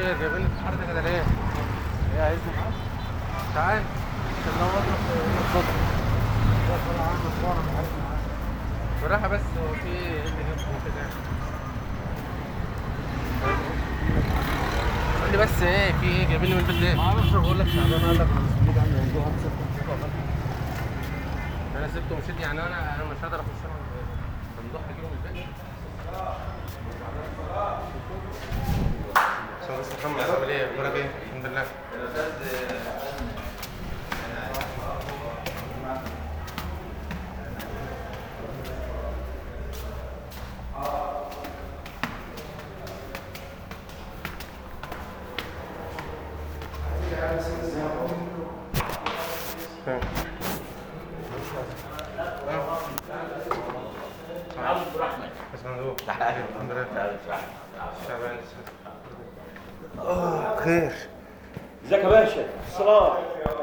خير جايبين في الحر ده كده ليه؟ ايه عايزني معاك؟ تعال عشان لو اضرب الصدر بالراحة بس هو في ايه اللي جنبه كده قول لي بس ايه في ايه جايبين لي من البيت ليه؟ ما اعرفش بقول لك شعبان قال لك انا مستنيك عندي موضوع هتصل انا سبته ومشيت يعني انا انا مش هقدر اخش انا ممدوح اجيبه من البيت بس محمد عامل ايه اخبارك ايه الحمد لله تمام. بس مندوب الحمد لله تعبان اه خير ازيك يا باشا صلاح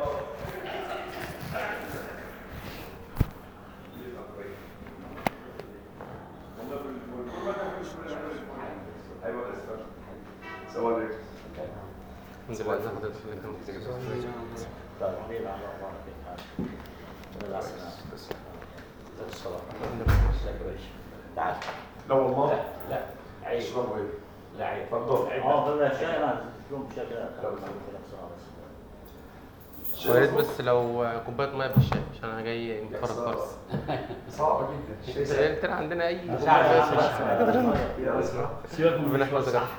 الحمد لله ازي حضرتك الله يكرمك ازيك يا أستاذ؟ طيب حبيبي على الله كيف حالك؟ الله يسلمك ازيك الصلاح ازيك يا باشا تعال لا والله لا لا عيب اشربوا ايه؟ لا عيب اتفضل اه طلع الشاي انا لهم شاي كده بصراحه بس ويا ريت بس لو كوبايه ميه بالشاي عشان انا جاي متفرج خالص صعبة جدا انت قلت لنا عندنا اي سيبك من ربنا يحفظك يا رب.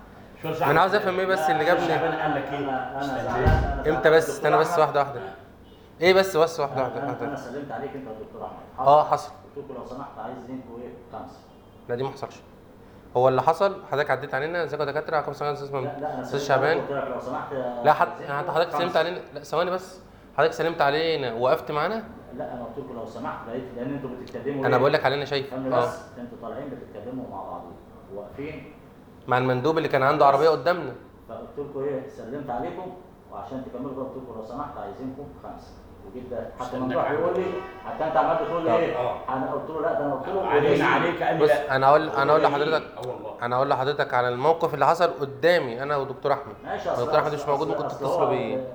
شو انا عاوز افهم ايه بس اللي جابني شعبان قال لك ايه؟ انا انا زعلان أنا امتى بس زعلان استنى بس واحده واحده ايه بس بس واحده انا واحده أنا- انا واحده سلمت عليك انت يا دكتور احمد اه حصل قلت لكم لو سمحت عايزينكم ايه خمسه لا دي ما حصلش هو اللي حصل حضرتك عديت علينا ازيكم يا دكاتره عليكم السلام استاذ لا ممدوح لا انا استاذ سلمت شعبان عليك، قلت لك لو سمحت لا حد عايزينكم انت حضرتك سلمت خمسة. علينا لا ثواني بس حضرتك سلمت علينا وقفت معانا لا انا قلت لكم لو سمحت لقيت لان انتوا بتتكلموا انا إيه؟ بقول لك علينا شايف استنى اه بس انتوا طالعين بتتكلموا مع بعض واقفين مع المندوب اللي كان عنده عربيه قدامنا فقلت لكم ايه سلمت عليكم وعشان تكملوا بقى قلت لكم لو سمحت عايزينكم خمسه وجيت ده حتى استناك ممدوح عليك. بيقول لي حتى انت عمال بتقول لي طب، ايه اه. انا قلت له لا ده انا قلت له علينا عليك قال لي بص لا انا اقول انا اقول لحضرتك اه والله انا اقول لحضرتك على الموقف اللي حصل قدامي انا ودكتور احمد ماشي لو أصل- دكتور احمد مش أصل- موجود أصل- ممكن أصل تتصلوا هو- بيه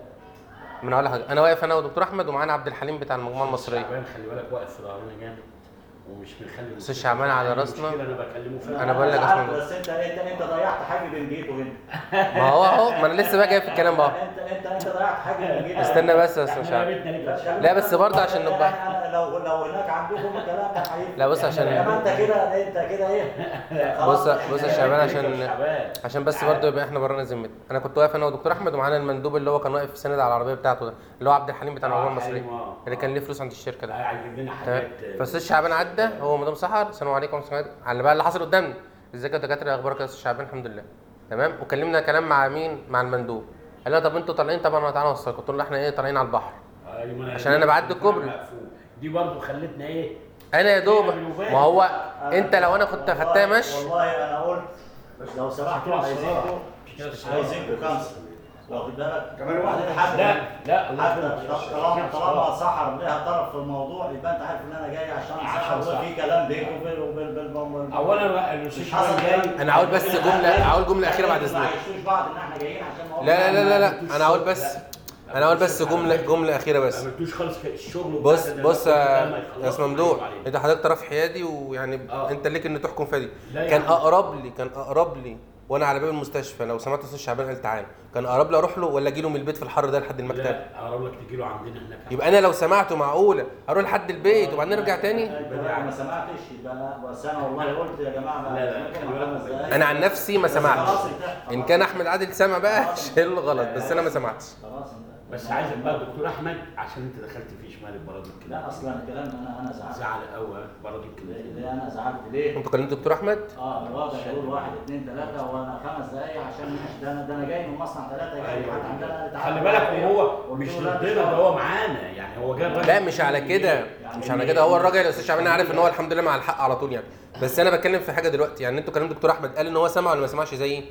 من اقول لحضرتك انا واقف انا ودكتور احمد ومعانا عبد الحليم بتاع المجموعه المصريه شعبان خلي بالك واقف في ظهرنا جامد ومش بيخلي أستاذ شعبان على راسنا. المشكلة انا بكلمه فيها أنا بقول لك عارف، أسمع. بس انت انت انت ضيعت حاجه بين جيته هنا ما هو اهو ما انا لسه بقى جاي في الكلام بقى انت انت انت ضيعت حاجه بين جيته استنى بس يا استاذ احنا شعبان بيتنا ليك يا شعبان. لا بس برضه عشان يعني نبقى أنا لو لو هناك عندكم الكلام كان هيفرق لا بص عشان- انما انت كده انت كده ايه خلاص بص إحنا- بص يا شعبان عشان شعبان. عشان بس برضه يبقى احنا برانا ذمتنا انا كنت واقف انا ودكتور احمد ومعانا المندوب اللي هو كان واقف ساند على العربيه بتاعته ده اللي هو عبد الحليم بتاع المجموعه المصريه أيوة. اللي كان ليه فلوس عند الشركه ده عايزين لنا تمام حاجات فاستاذ شعبان عدى هو مدام سحر السلام عليكم ورحمه الله وبركاته. على بقى اللي حصل قدامنا ازيك يا دكاتره اخبارك يا استاذ شعبان الحمد لله تمام وكلمنا كلام مع مين مع المندوب قال لنا طب انتوا طالعين طبعا تعالى نوصلكم قلت له احنا ايه طالعين على البحر أيوة، عشان أنا بعدي الكوبري. مقفول. دي برضه خلتنا ايه انا يا دوب ما هو أنا- انت لو انا كنت والله- خدتها مشي والله انا قلت لو سمحتوا عايزينكم عايزينكم خمسه واخد بالك كمان واحد حتى لا لا الله حتى يكرمك. طالما طالما سحر لها طرف في الموضوع يبقى انت عارف ان انا جاي عشان عشان سحر صح. وفي كلام بينك وبين وبين وبين اولا مش الاستاذ حصل شعبان جاي انا هقول بس جمله هقول جمله اخيره بعد ما اذنك عايشوش بعض ان احنا جايين عشان نقف لا لا لا لا, لا. انا هقول بس انا هقول بس جمله جمله اخيره ما بس عملتوش خالص الشغل بص وبتاع ده، بص ده يا ما يا يخلصش اسم ممدوح عليه. انت حضرتك طرف حيادي ويعني آه. انت ليك ان تحكم فيها دي لا يا كان عم. اقرب لي كان اقرب لي وانا على باب المستشفى لو سمعت استاذ شعبان قال تعالى كان اقرب لي اروح له ولا اجي له من البيت في الحر ده لحد المكتب لا اقرب لك تجي له عندنا هناك يبقى انا لو سمعته معقوله اروح لحد البيت وبعدين نرجع تاني انت بقى ما سمعتش يبقى انا بس انا والله قلت يا جماعه ما لا، لا، عايزينكم خلي بالك خمس دقايق. انا عن نفسي ما بس سمعتش خلاص انتهى. ان كان احمد عادل سمع بقى شيل له غلط بس انا ما سمعتش خلاص انتهى. بس عايزك بقى دكتور احمد عشان انت دخلت في شمال البراديك كده لا اصلا الكلام انا انا زعلت زعل قوي براديك ليه كده ليه انا زعلت ليه؟ انتوا كلمتوا دكتور احمد اه الراجل يقول واحد اثنين ثلاثة وانا خمس دقايق عشان ماشي ده انا ده انا جاي من مصنع ثلاثة جاي أيوة. حد عندنا خلي بالك وهو قلت مش له لا، ضدنا ده هو معانا يعني هو جاي الراجل لا مش على كده مش على كده هو الراجل يا استاذ شعبان عارف ان هو الحمد لله مع الحق على طول يعني بس انا بتكلم في حاجه دلوقتي يعني انتوا كلام دكتور احمد قال ان هو سمع ولا ما سمعش زيي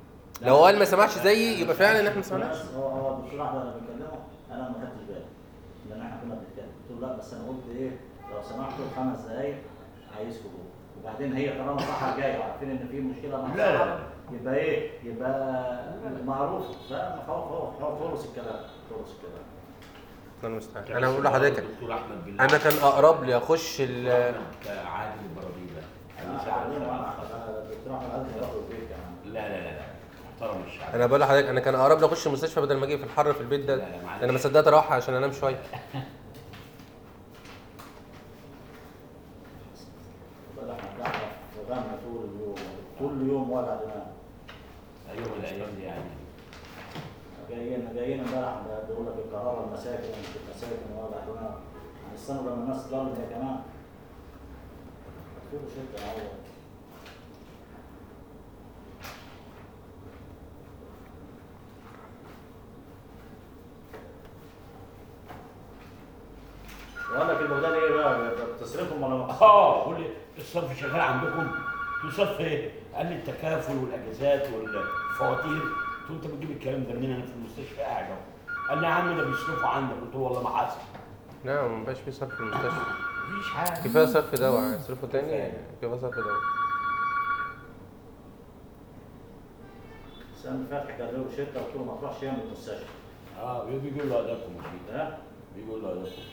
لو قال ما سمعش زيي يبقى فعلا احنا ما سمعناش بس هو هو الدكتور احمد لما بيكلمه انا ما خدتش بالي لان احنا كنا بنتكلم قلت له لا بس انا قلت ايه لو سمحتوا خمس دقايق عايزكم جوه وبعدين هي طالما صحر جاي وعارفين ان في مشكله مع لا، لا، صحر لا. يبقى ايه يبقى معروف لا خلاص خلاص خلاص خلص الكلام خلص الكلام انا مستعد انا بقول لحضرتك دكتور احمد بالله انا كان اقرب لي اخش ال احمد عادل البرابيله انا تعليم وانا انا الدكتور احمد عادل ياخد البيت كمان لا لا لا لا محترم الشعب انا بقول لحضرتك انا كان اقرب لي اخش المستشفى بدل ما اجي في الحر في البيت ده لا، لا، معلش. انا ما صدقت اروح عشان انام شويه بدل احنا قاعد في غنى طول اليوم كل يوم ولا دماغ ايوه الايام دي يعني جايين جايين امبارح بيقول لك الكهرباء المساكن ومش المساكن ولا دماغ هنستنوا لما الناس تضل هي كمان كله شده عوض وقال لك المقدار ايه بقى بتصرفهم ولا ما اه قول لي الصرف شغال عندكم تقول صرف ايه؟ قال لي التكافل والاجازات والفواتير قلت له انت بتجيب الكلام ده منين انا في المستشفى قاعد اهو قال لي يا عم ده بيصرفوا عندك قلت له والله ما حصل لا ما بقاش في صرف في المستشفى مفيش حاجه كفايه صرف دواء هيصرفوا تاني كفاية. كفايه صرف دواء السنه اللي فاتت كان له شركه قلت له ما تروحش يعمل المستشفى اه بيقول له ادابكم اكيد ها بيقول له ادابكم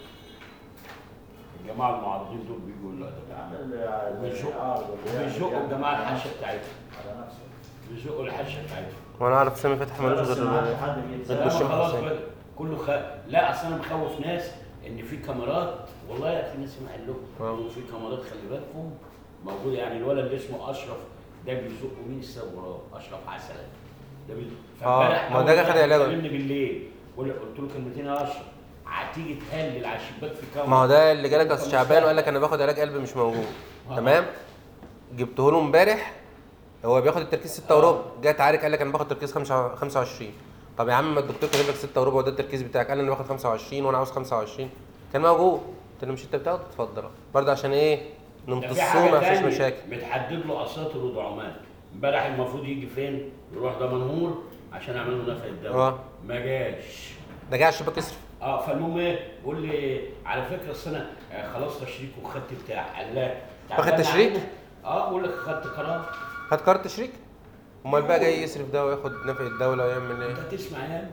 الجماعه المعارضين دول بيقولوا له ادابكم وبيزقوا وبيزقوا الجماعه الحشه بتاعتهم على نفسه بيزقوا الحشه بتاعتهم وانا اعرف سامي فتحي ملوش بس ما غير عادش حد لا بيتسال بتخش ما خلاص حسين. بقى كله خ... لا اصل انا مخوف ناس ان في كاميرات والله يا اخي ناس سمع لهم آه. إنه في كاميرات خلي بالكم موجوده يعني الولد اللي اسمه اشرف ده بيزق مين السبب وراه اشرف عسل ده بي... آه، فامبارح ما ده أول أخد ما علاجه. كلمني بالليل قلت قلت له كلمتين يا اشرف هتيجي تهلل على الشباك في كاميرا ما هو ده اللي جالك اصل شعبان وقال لك انا باخد علاج قلب مش موجود آه. تمام جبته له امبارح هو بياخد التركيز 6 وربع جه تعارك قال لك انا باخد تركيز 5 25 طب يا عم ما الدكتور كاتب لك 6 وربع وده التركيز بتاعك قال لي انا باخد 25 وانا عاوز 25 كان موجود قلت له مش انت بتاخد اتفضل برضه عشان ايه ده في نمتصوه حاجه ما فيش تانية مشاكل بتحدد له اساطر ودعومات امبارح المفروض يجي فين يروح دمنهور عشان اعمل له نفق الدواء آه. ما جاش ده جه على الشباك يصرف اه فالمهم ايه بيقول لي على فكره اصل انا آه، خلاص تشريك وخدت بتاع قال لا واخد تشريك؟ اه بقول لك خدت قرار هات كارت شريك امال بقى جاي يصرف ده وياخد نفع الدوله ويعمل انت ايه هتسمع يعني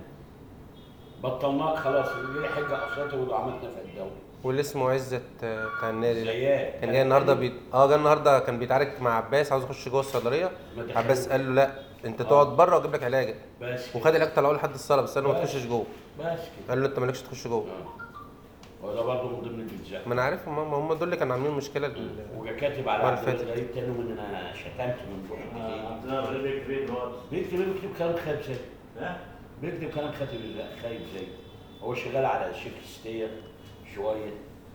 بطلناك خلاص ليه حجه اساطر ودعومات نفق الدواء واللي اسمه عزت آه، بتاع النادي ده زياد كان جاي النهارده بي... اه جاي النهارده كان بيتعارك مع عباس عاوز يخش جوه الصيدليه ما دخلوش. عباس قال له لا انت تقعد بره واجيب لك علاجك بس كده. وخد علاج طلعوه لحد الصلاه بس قال له ما بس. تخشش جوه بس كده قال له انت مالكش تخش جوه اه وده برضه من ضمن الجزاء ما انا عارف هم هم دول اللي كانوا عاملين مشكله لل- وجا كاتب على المرة عبد اللي الغريب تاني ان انا شتمت من فوق الكتاب عندنا غريب كبير دلوقتي بيكتب بيكتب كلام خايب زي ها بيكتب كلام خاتم خايب زي هو شغال على الشيخ ستية شويه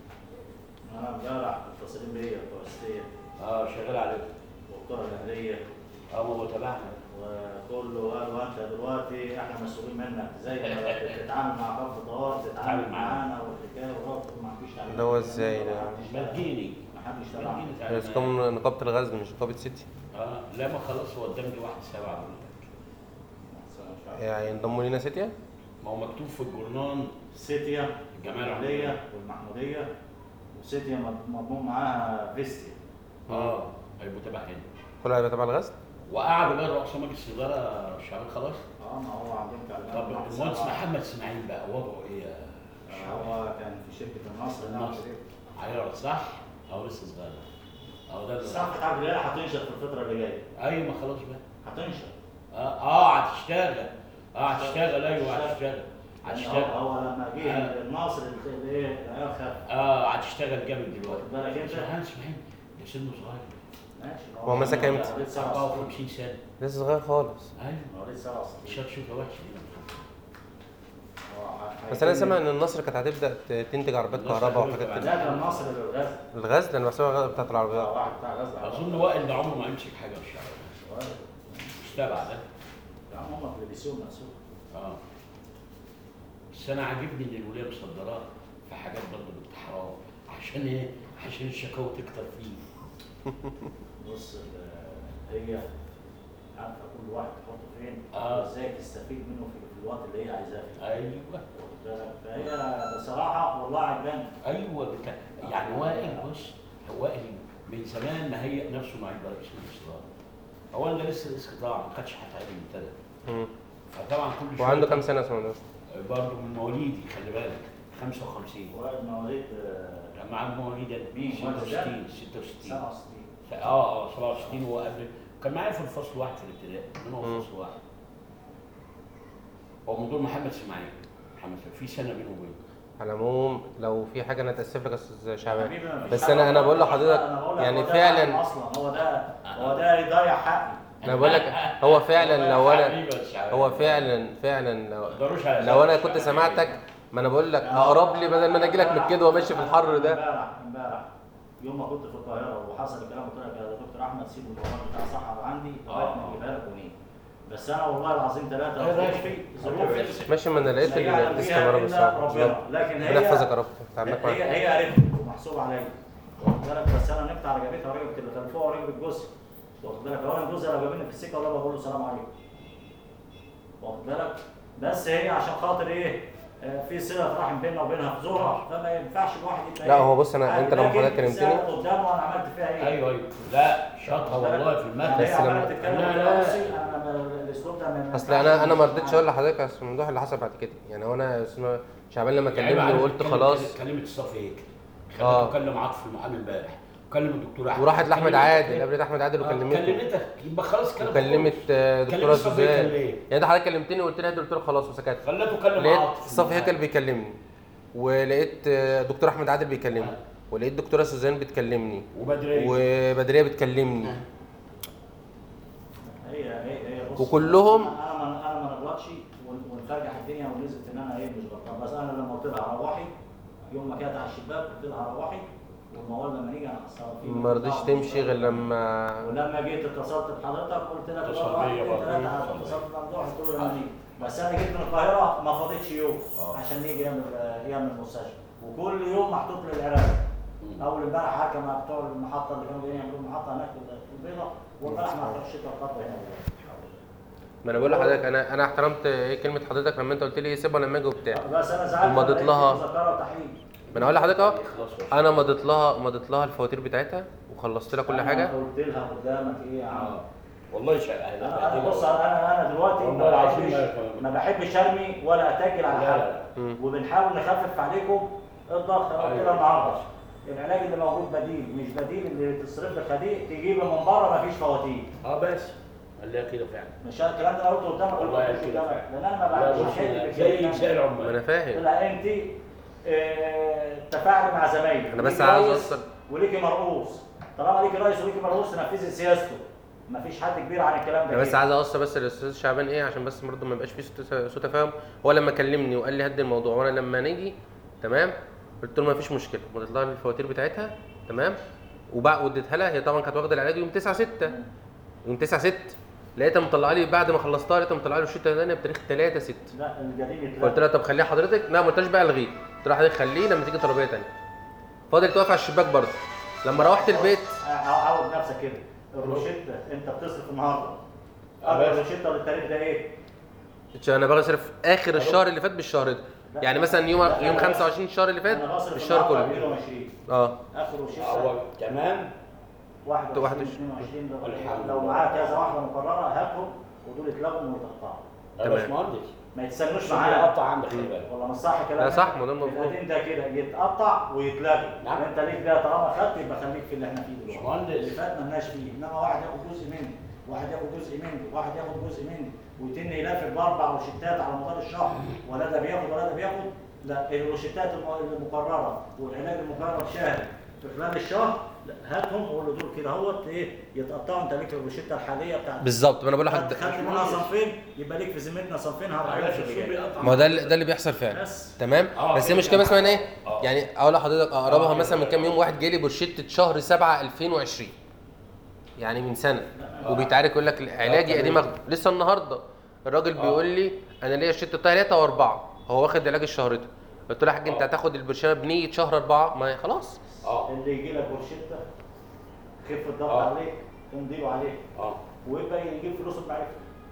انا امبارح متصلين بيا بتوع السير اه شغال عليه والقرى الاهليه اه ما هو تبعنا وكله قالوا انت دلوقتي احنا مسؤولين منك زي ما بتتعامل مع خط طوارئ تتعامل تتعامل معانا. معانا والحكايه والربط ما فيش تعامل. ده هو ازاي ده؟ ما حدش تبع. مديني ما حدش تبع. مديني بس تعالى كم نقابه الغزل مش نقابه سيتي اه لا ما خلاص هو قدامي واحد سبعه بقول لك بس أنا مش عارف. يعني انضموا لينا سيتيا ما هو مكتوب في الجورنان سيتيا الجمعيه العليا العموميه والمحموديه وسيتيا مض- مضمون معاها فيستيا اه هيبقوا تبع هنا كله هيبقى تبع الغزل وقعدوا بقى رؤساء مجلس الاداره شغال خلاص اه ما هو عندهم تعليمات طب مع المهندس السبعة. محمد اسماعيل بقى وضعه ايه يا شباب؟ هو كان في شركه النصر هنا النصر. هيقعد صح؟ او لسه صغير او ده اللي- صفقة حرب الجاية هتنشر في الفترة اللي جاية ايوه ما خلاص بقى هتنشر اه اه هتشتغل اه هتشتغل ايوه هتشتغل يعني هو هتشتغل هو لما جه آه. الناصر اللي ايه العيال خف اه هتشتغل جامد دلوقتي واخد بالك انت؟ اسماعيل اسماعيل ده سنه صغير ماشي هو مسك امتى؟ مواليد 67 54 سنه لسه صغير خالص ايوه مواليد 67 شاف شوكه وحشه دي هو ه- بس انا هيكون- سامع ان النصر كانت هتبدا ت- تنتج عربيات النصر كهرباء هتبدأ وحاجات بعد كده ده كان النصر للغزل الغزل انا بحسبها الغزل بتاعت العربيات واحد بتاع غزل على اظن بعض. وائل ده عمره ما يمسك حاجه في الشارع وائل. مش تبع ده يا عم هم اللي بيسوقوا مسؤول اه بس انا عاجبني ان الولايه مصدراه في حاجات برضه بالتحرار عشان ايه؟ عشان الشكاوى تكتر فيه بص ال- هي عارفه كل واحد تحطه فين آه. وازاي تستفيد منه في في الوقت اللي هي عايزاه فيه ايوه واخد بالك؟ فهي بصراحه والله عجباني ايوه بتا... يعني وائل بص هو وائل من زمان مهيئ نفسه مع يبقى رئيس الاستداره هو اللي لسه رئيس قطاع ما خدش حتى عين المنتدى مم. طبعا كل شويه وعنده كام سنه يا باشمهندس برضه من مواليدي خلي بالك 55 وائل مواليد آه، مع مواليد مين؟ 66 66 67 اه اه 67 هو قبل كان معايا في الفصل واحد في الابتدائي من هو مم. في فصل واحد هو من دول محمد اسماعيل محمد إسماعيل. في سنه بينه وبينه على العموم لو في حاجه انا اتاسف لك يا استاذ شعبان حبيبي مفيش بس حاجة انا انا بقول غلط. لحضرتك أنا بقول لك يعني هو ده فعلا حقي اصلا هو ده هو ده يضيع حقي انا بقول لك هو فعلا لو انا حبيبي يا شعبان. هو فعلا فعلا لو ما تقدروش على لو انا ذلك. كنت سمعتك ما انا بقول لك اقرب لي بدل ما انا اجي لك من كده وماشي في الحر ده امبارح امبارح يوم ما كنت في القاهره وحصل الكلام قلت لك يا دكتور احمد سيب الدكتور بتاع صحه عندي لغايه ما اجيبها لك ونيجي بس انا والله العظيم ثلاثه أيوة، في ظروف ماشي ما انا لقيت لا يعلم الاستمرار بيها بس إلا ربنا لكن هي بنحفظك يا رب تعبناك هي معاك هي عرفت ومحسوب عليا واخد بالك بس انا نكت على جابتها وركبت اللي كان فوق وركبت جوزها واخد بالك هو انا جوزها لو جابني في السكه ولا بقول له سلام عليكم واخد بالك بس هي عشان خاطر ايه آه، في صله رحم بيننا وبينها في زورها فما ينفعش الواحد يبقى لا، إيه؟ هو بص أنا- أنت لما لكن حضرتك كلمتني- سألت قدامه انا عملت فيها ايه ايوه ايوه لا شاطها والله في المادة هي بس عماله لما- تتكلم لا، قلت لا. لها بصي انا ما- الاسلوب ده ما اصل انا انا ما رضيتش اقول لحضرتك يا استاذ ممدوح اللي حصل بعد كده يعني هو انا اسمه شعبان لما كلمني وقلت خلاص كلمت الصف هيك آه. خليته كلم عاطف المحامي امبارح وكلم الدكتور احمد وراحت لاحمد كلمتك عادل ليه؟ قابلت احمد عادل آه، وكلمته كلمتك يبقى خلاص كلام وكلمت آه، كلمت دكتوره الصف هيكل سوزان ليه؟ يعني انت حضرتك كلمتني وقلت لها قلت له خلاص وسكت خليته كلم لقيت عاطف صفي هيكل المحامي. بيكلمني ولقيت آه، دكتور احمد عادل بيكلمني آه. ولقيت دكتوره سوزان بتكلمني وبدريه وبدريه بتكلمني هي هي هي بص وكلهم- انا انا ما انا ما نغلطش ون- ونفرجح الدنيا ونثبت ان انا ايه مش غلطان بس انا لما قلت لها روحي يوم ما كانت على الشباك قلت لها روحي والموال لما نيجي انا هصرف فيه ما رضيش تمشي غير لما ولما جيت اتصلت بحضرتك قلت لك اتصل والله واحد بيا اتنين برضه، تلاته اتصل اتصلت بممدوح قلت له لما نيجي بس انا جيت من القاهره ما فاضتش يوم آه. عشان نيجي يعمل يعمل المستشفى وكل يوم محطوط لي العلاج مم. اول امبارح حكى مع بتوع المحطه اللي كانوا جايين يعملوا المحطه هناك في البيضه وامبارح ما رحتش الخط هنا ما انا بقول لحضرتك انا انا احترمت ايه كلمه حضرتك لما انت قلت لي سيبها لما اجي وبتاع بس انا زعلت ومضيت لقيت لها. مذكره وتحقيق ما انا اقول لحضرتك اهو خلاص انا مضيت لها مضيت لها الفواتير بتاعتها وخلصت لها كل أنا حاجه قلت لها قدامك ايه يا عم آه. والله شيء انا انا بص انا انا دلوقتي والله ما العظيم بحبش ما- ما بحبش ارمي ولا اتاجل على لا، حد لا. مم. وبنحاول نخفف عليكم الضغط انا قلت أيوة. لها النهارده العلاج اللي موجود بديل مش بديل اللي تصرف لك خديق تجيبه من بره مفيش فواتير اه بس قال لها كده فعلا مش الكلام ده انا قلته قدامك ولا والله قلته كده قدامك فعلا. لان انا ما لا بحبش بص احل زي بالكلام زي ده. ما العمال انا فاهم قلت لها انت آه، تفاعلي مع زمايلك أنا بس ليكي عاوز رئيس أوصل. وليكي مرؤوس طالما ليكي رئيس وليكي مرؤوس تنفذي سياسته مفيش حد كبير عن الكلام ده انا بس كده. عايز اوصل بس للاستاذ شعبان ايه عشان بس برضه ما يبقاش فيه سوء سوء تفاهم هو لما كلمني وقال لي هدي الموضوع وانا لما نيجي تمام قلت له ما فيش مشكله مضيت لها الفواتير بتاعتها تمام وبعد وديتها لها هي طبعا كانت واخده العلاج يوم 9 6 يوم 9 6 لقيتها مطلعه لي بعد ما خلصتها لقيتها مطلعه لي الشيت الثانيه بتاريخ 3 6 لا الجديد يتلغى. قلت لها طب خليها حضرتك لا ما قلتهاش بقى الغيه قلت لها حضرتك خليه لما تيجي تربيه ثانيه فضلت واقفه على الشباك برضه لما روحت البيت عود نفسك كده الروشته انت بتصرف النهارده آه، اول بس. روشته للتاريخ ده ايه؟ انا بصرف اخر الشهر اللي فات بالشهر ده لا. يعني مثلا يوم لا، يوم لا. 25 الشهر اللي فات انا بصرف الشهر النهارده كله 22 اه اخر روشته هو تمام 21 واحد 22 ده الحمد لو لله. معاه كذا واحده مقرره هاتهم ودول يتلغوا ويتقطعوا يا تمام. باشمهندس ما يتستنوش شو معايا بيقطع عندك خلي بالك والله مش صح كلام لا صح، ما ده المفروض. القديم ده كده يتقطع ويتلغي نعم. انت ليك ده طالما خدت يبقى خليك في اللي احنا فيه دلوقتي باشمهندس. اللي فات مالناش فيه انما واحد ياخد جزء مني واحد ياخد جزء مني واحد ياخد جزء مني ويتن يلافف باربع روشتات على مدار الشهر ولا ده بياخد ولا ده بياخد لا الروشتات الم- المقرره والعلاج المقرر شهري في خلال الشهر لا، هاتهم وقول له دول كده اهوت ايه يتقطعوا انت ليك الروشته الحاليه بتاعت بالظبط ما انا بقول خدت لحضرتك خدت منها صنفين يبقى ليك في ذمتنا صنفين يا هرجعهم باشا في اللي شو جاي. بيقطع ما هو ده اللي- ده اللي بيحصل فعلا بس تمام آه، بس هي كده. مشكله مثلا ايه آه. يعني اقول لحضرتك اقربها آه، مثلا من كده. كام يوم واحد جالي برشته شهر 7 2020 يعني من سنه وبيتعارك يقول لك علاجي آه، قديم أخده. لسه النهارده الراجل آه. بيقول لي انا ليا شته ثلاثه واربعه هو واخد علاج الشهر ده قلت له يا حاج انت آه. هتاخد البرشامه بنيه شهر اربعه ما هي خلاص اه اللي يجي لك روشته خف الضغط آه. عليك تمضي له عليه اه ويبقى يجيب فلوسه بمعرفته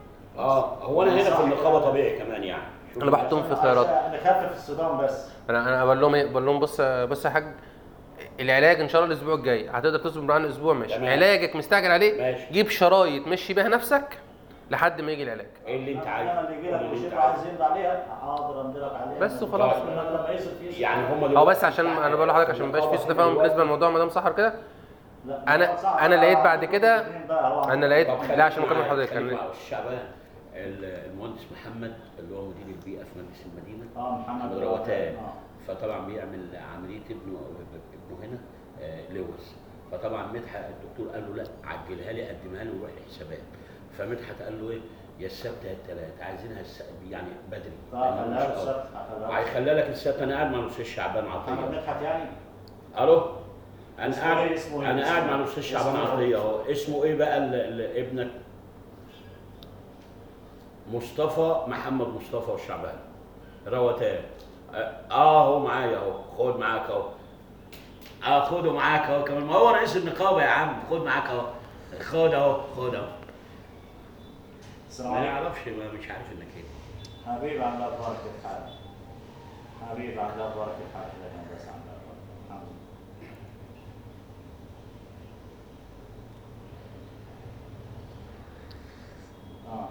اه هو انا هنا في النقابه طبيعي كمان يعني شوف أنا بحطهم في خيارات. عشان نخفف الصدام بس انا انا بقول لهم ايه بقول لهم بص بص يا حاج العلاج ان شاء الله الاسبوع الجاي هتقدر تصبر معانا اسبوع ماشي تمام. علاجك مستعجل عليه ماشي. جيب شرايط مشي بيها نفسك لحد ما يجي العلاج ايه اللي انت انا عايزه اللي يجي لك قول اللي انت وشيك عايز عايزه. يمضي عليها حاضر امضي لك عليها بس وخلاص. لما لما يصرف يصرف يعني هم هو بس عشان انا بقول لحضرتك عشان ما يبقاش في سوء تفاهم بالنسبه لموضوع مدام سحر كده لا، أنا- هو صعب. أنا لقيت بعد كده- الاثنين بقى هو انا لقيت طب لا عشان خليك اكمل معايا- حضرتك خليك أنا- مع الشعبان ال- المهندس محمد اللي هو مدير البيئه في مجلس المدينه اه محمد محمد روتان اه فطبعا بيعمل عمليه ابنه ابنه هنا آه، لوز فطبعا مدحت الدكتور قال له لا عجلها لي قدمها لي وروح الحسابات فمدحت قال له ايه يا السبت يا الثلاث عايزينها الس... يعني بدري طب لأنه خليها مش له قوي. السبت خليها له وهيخليها لك السبت انا قاعد مع الاستاذ شعبان محمد عطيه مدحت يعني الو انا اسمه قاعد إيه؟ اسمه إيه؟ انا قاعد اسمه مع إيه؟ الاستاذ اسمه شعبان إيه؟ عطيه اهو اسمه ايه بقى ال- ال- ابنك مصطفى محمد مصطفى والشعبان روتان اه آه، هو معايا اهو خد معاك اهو اه خده معاك اهو كمان ما هو رئيس النقابه يا عم خد معاك اهو خد اهو خد اهو السلام ما عليكم يعرفش ما مش عارف انك ايه حبيبي عم لا بارك الحال حبيبي عم لا بارك الحال يا هندسه عم لا بارك الحال اه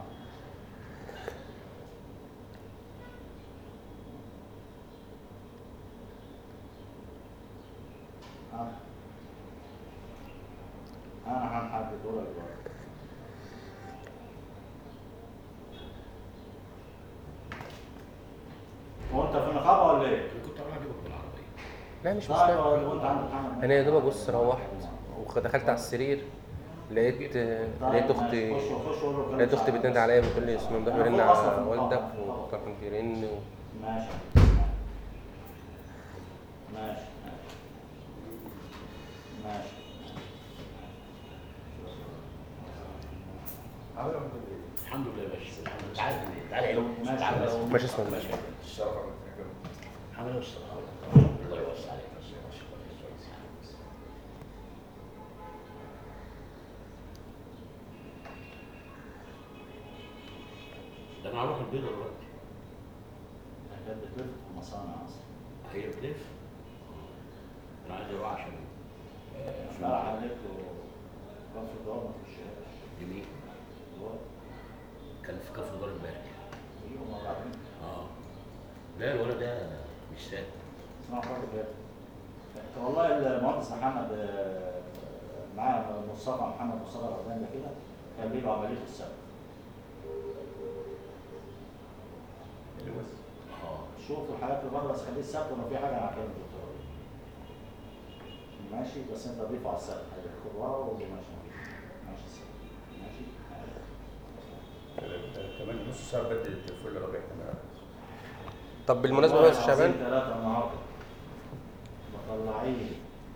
اه انا هنحدده لك دلوقتي هو انت في النقابه ولا ايه؟ انا كنت اروح اجيبك بالعربيه لا مش طيب مستاهل هو انت عندك محمد انا يا دوب ابص روحت ودخلت على السرير لقيت لقيت اختي خش خش قول له كلام لقيت اختي ساعة. بتنادي عليا بتقول لي اسمه ممدوح أنا بيرن فوق أصلاً في على النقابة. والدك وطبعا كان بيرن و... ماشي ماشي ماشي الحمد لله يا باشا الحمد لله تعالى تعالى هنا. ماشي. تعالى بس. ماشي اسمه ماشي. الشرف على التكرم. الحمد لله والصلاة. الله يوسع عليك ده انا هروح البيضة دلوقتي كانت بتلف في المصانع اصلا هي بتلف انا عايز اروح عشان آه، في امبارح قالت له كان في الدوام ما تخشهاش جميل الوقت كان في كفر دار امبارح يوم ما بعدين اه لا الولد ده مش سهل اسمع فرق كده والله المهندس محمد آه، معاه مصطفى محمد مصطفى الغزالي ده كده كان بيجوا عمليه السبت اه شوف الحاجات اللي بره بس خليه السبت ولو في حاجه انا هكلم الدكتور ماشي بس انت ضيفه على السبت حاجه خد ورا وقول له ماشي ماشي السبت ماشي كمان نص ساعة بدل التليفون لربيع كمان طب بالمناسبه بقى يا استاذ شعبان ثلاثة النهارده مطلعين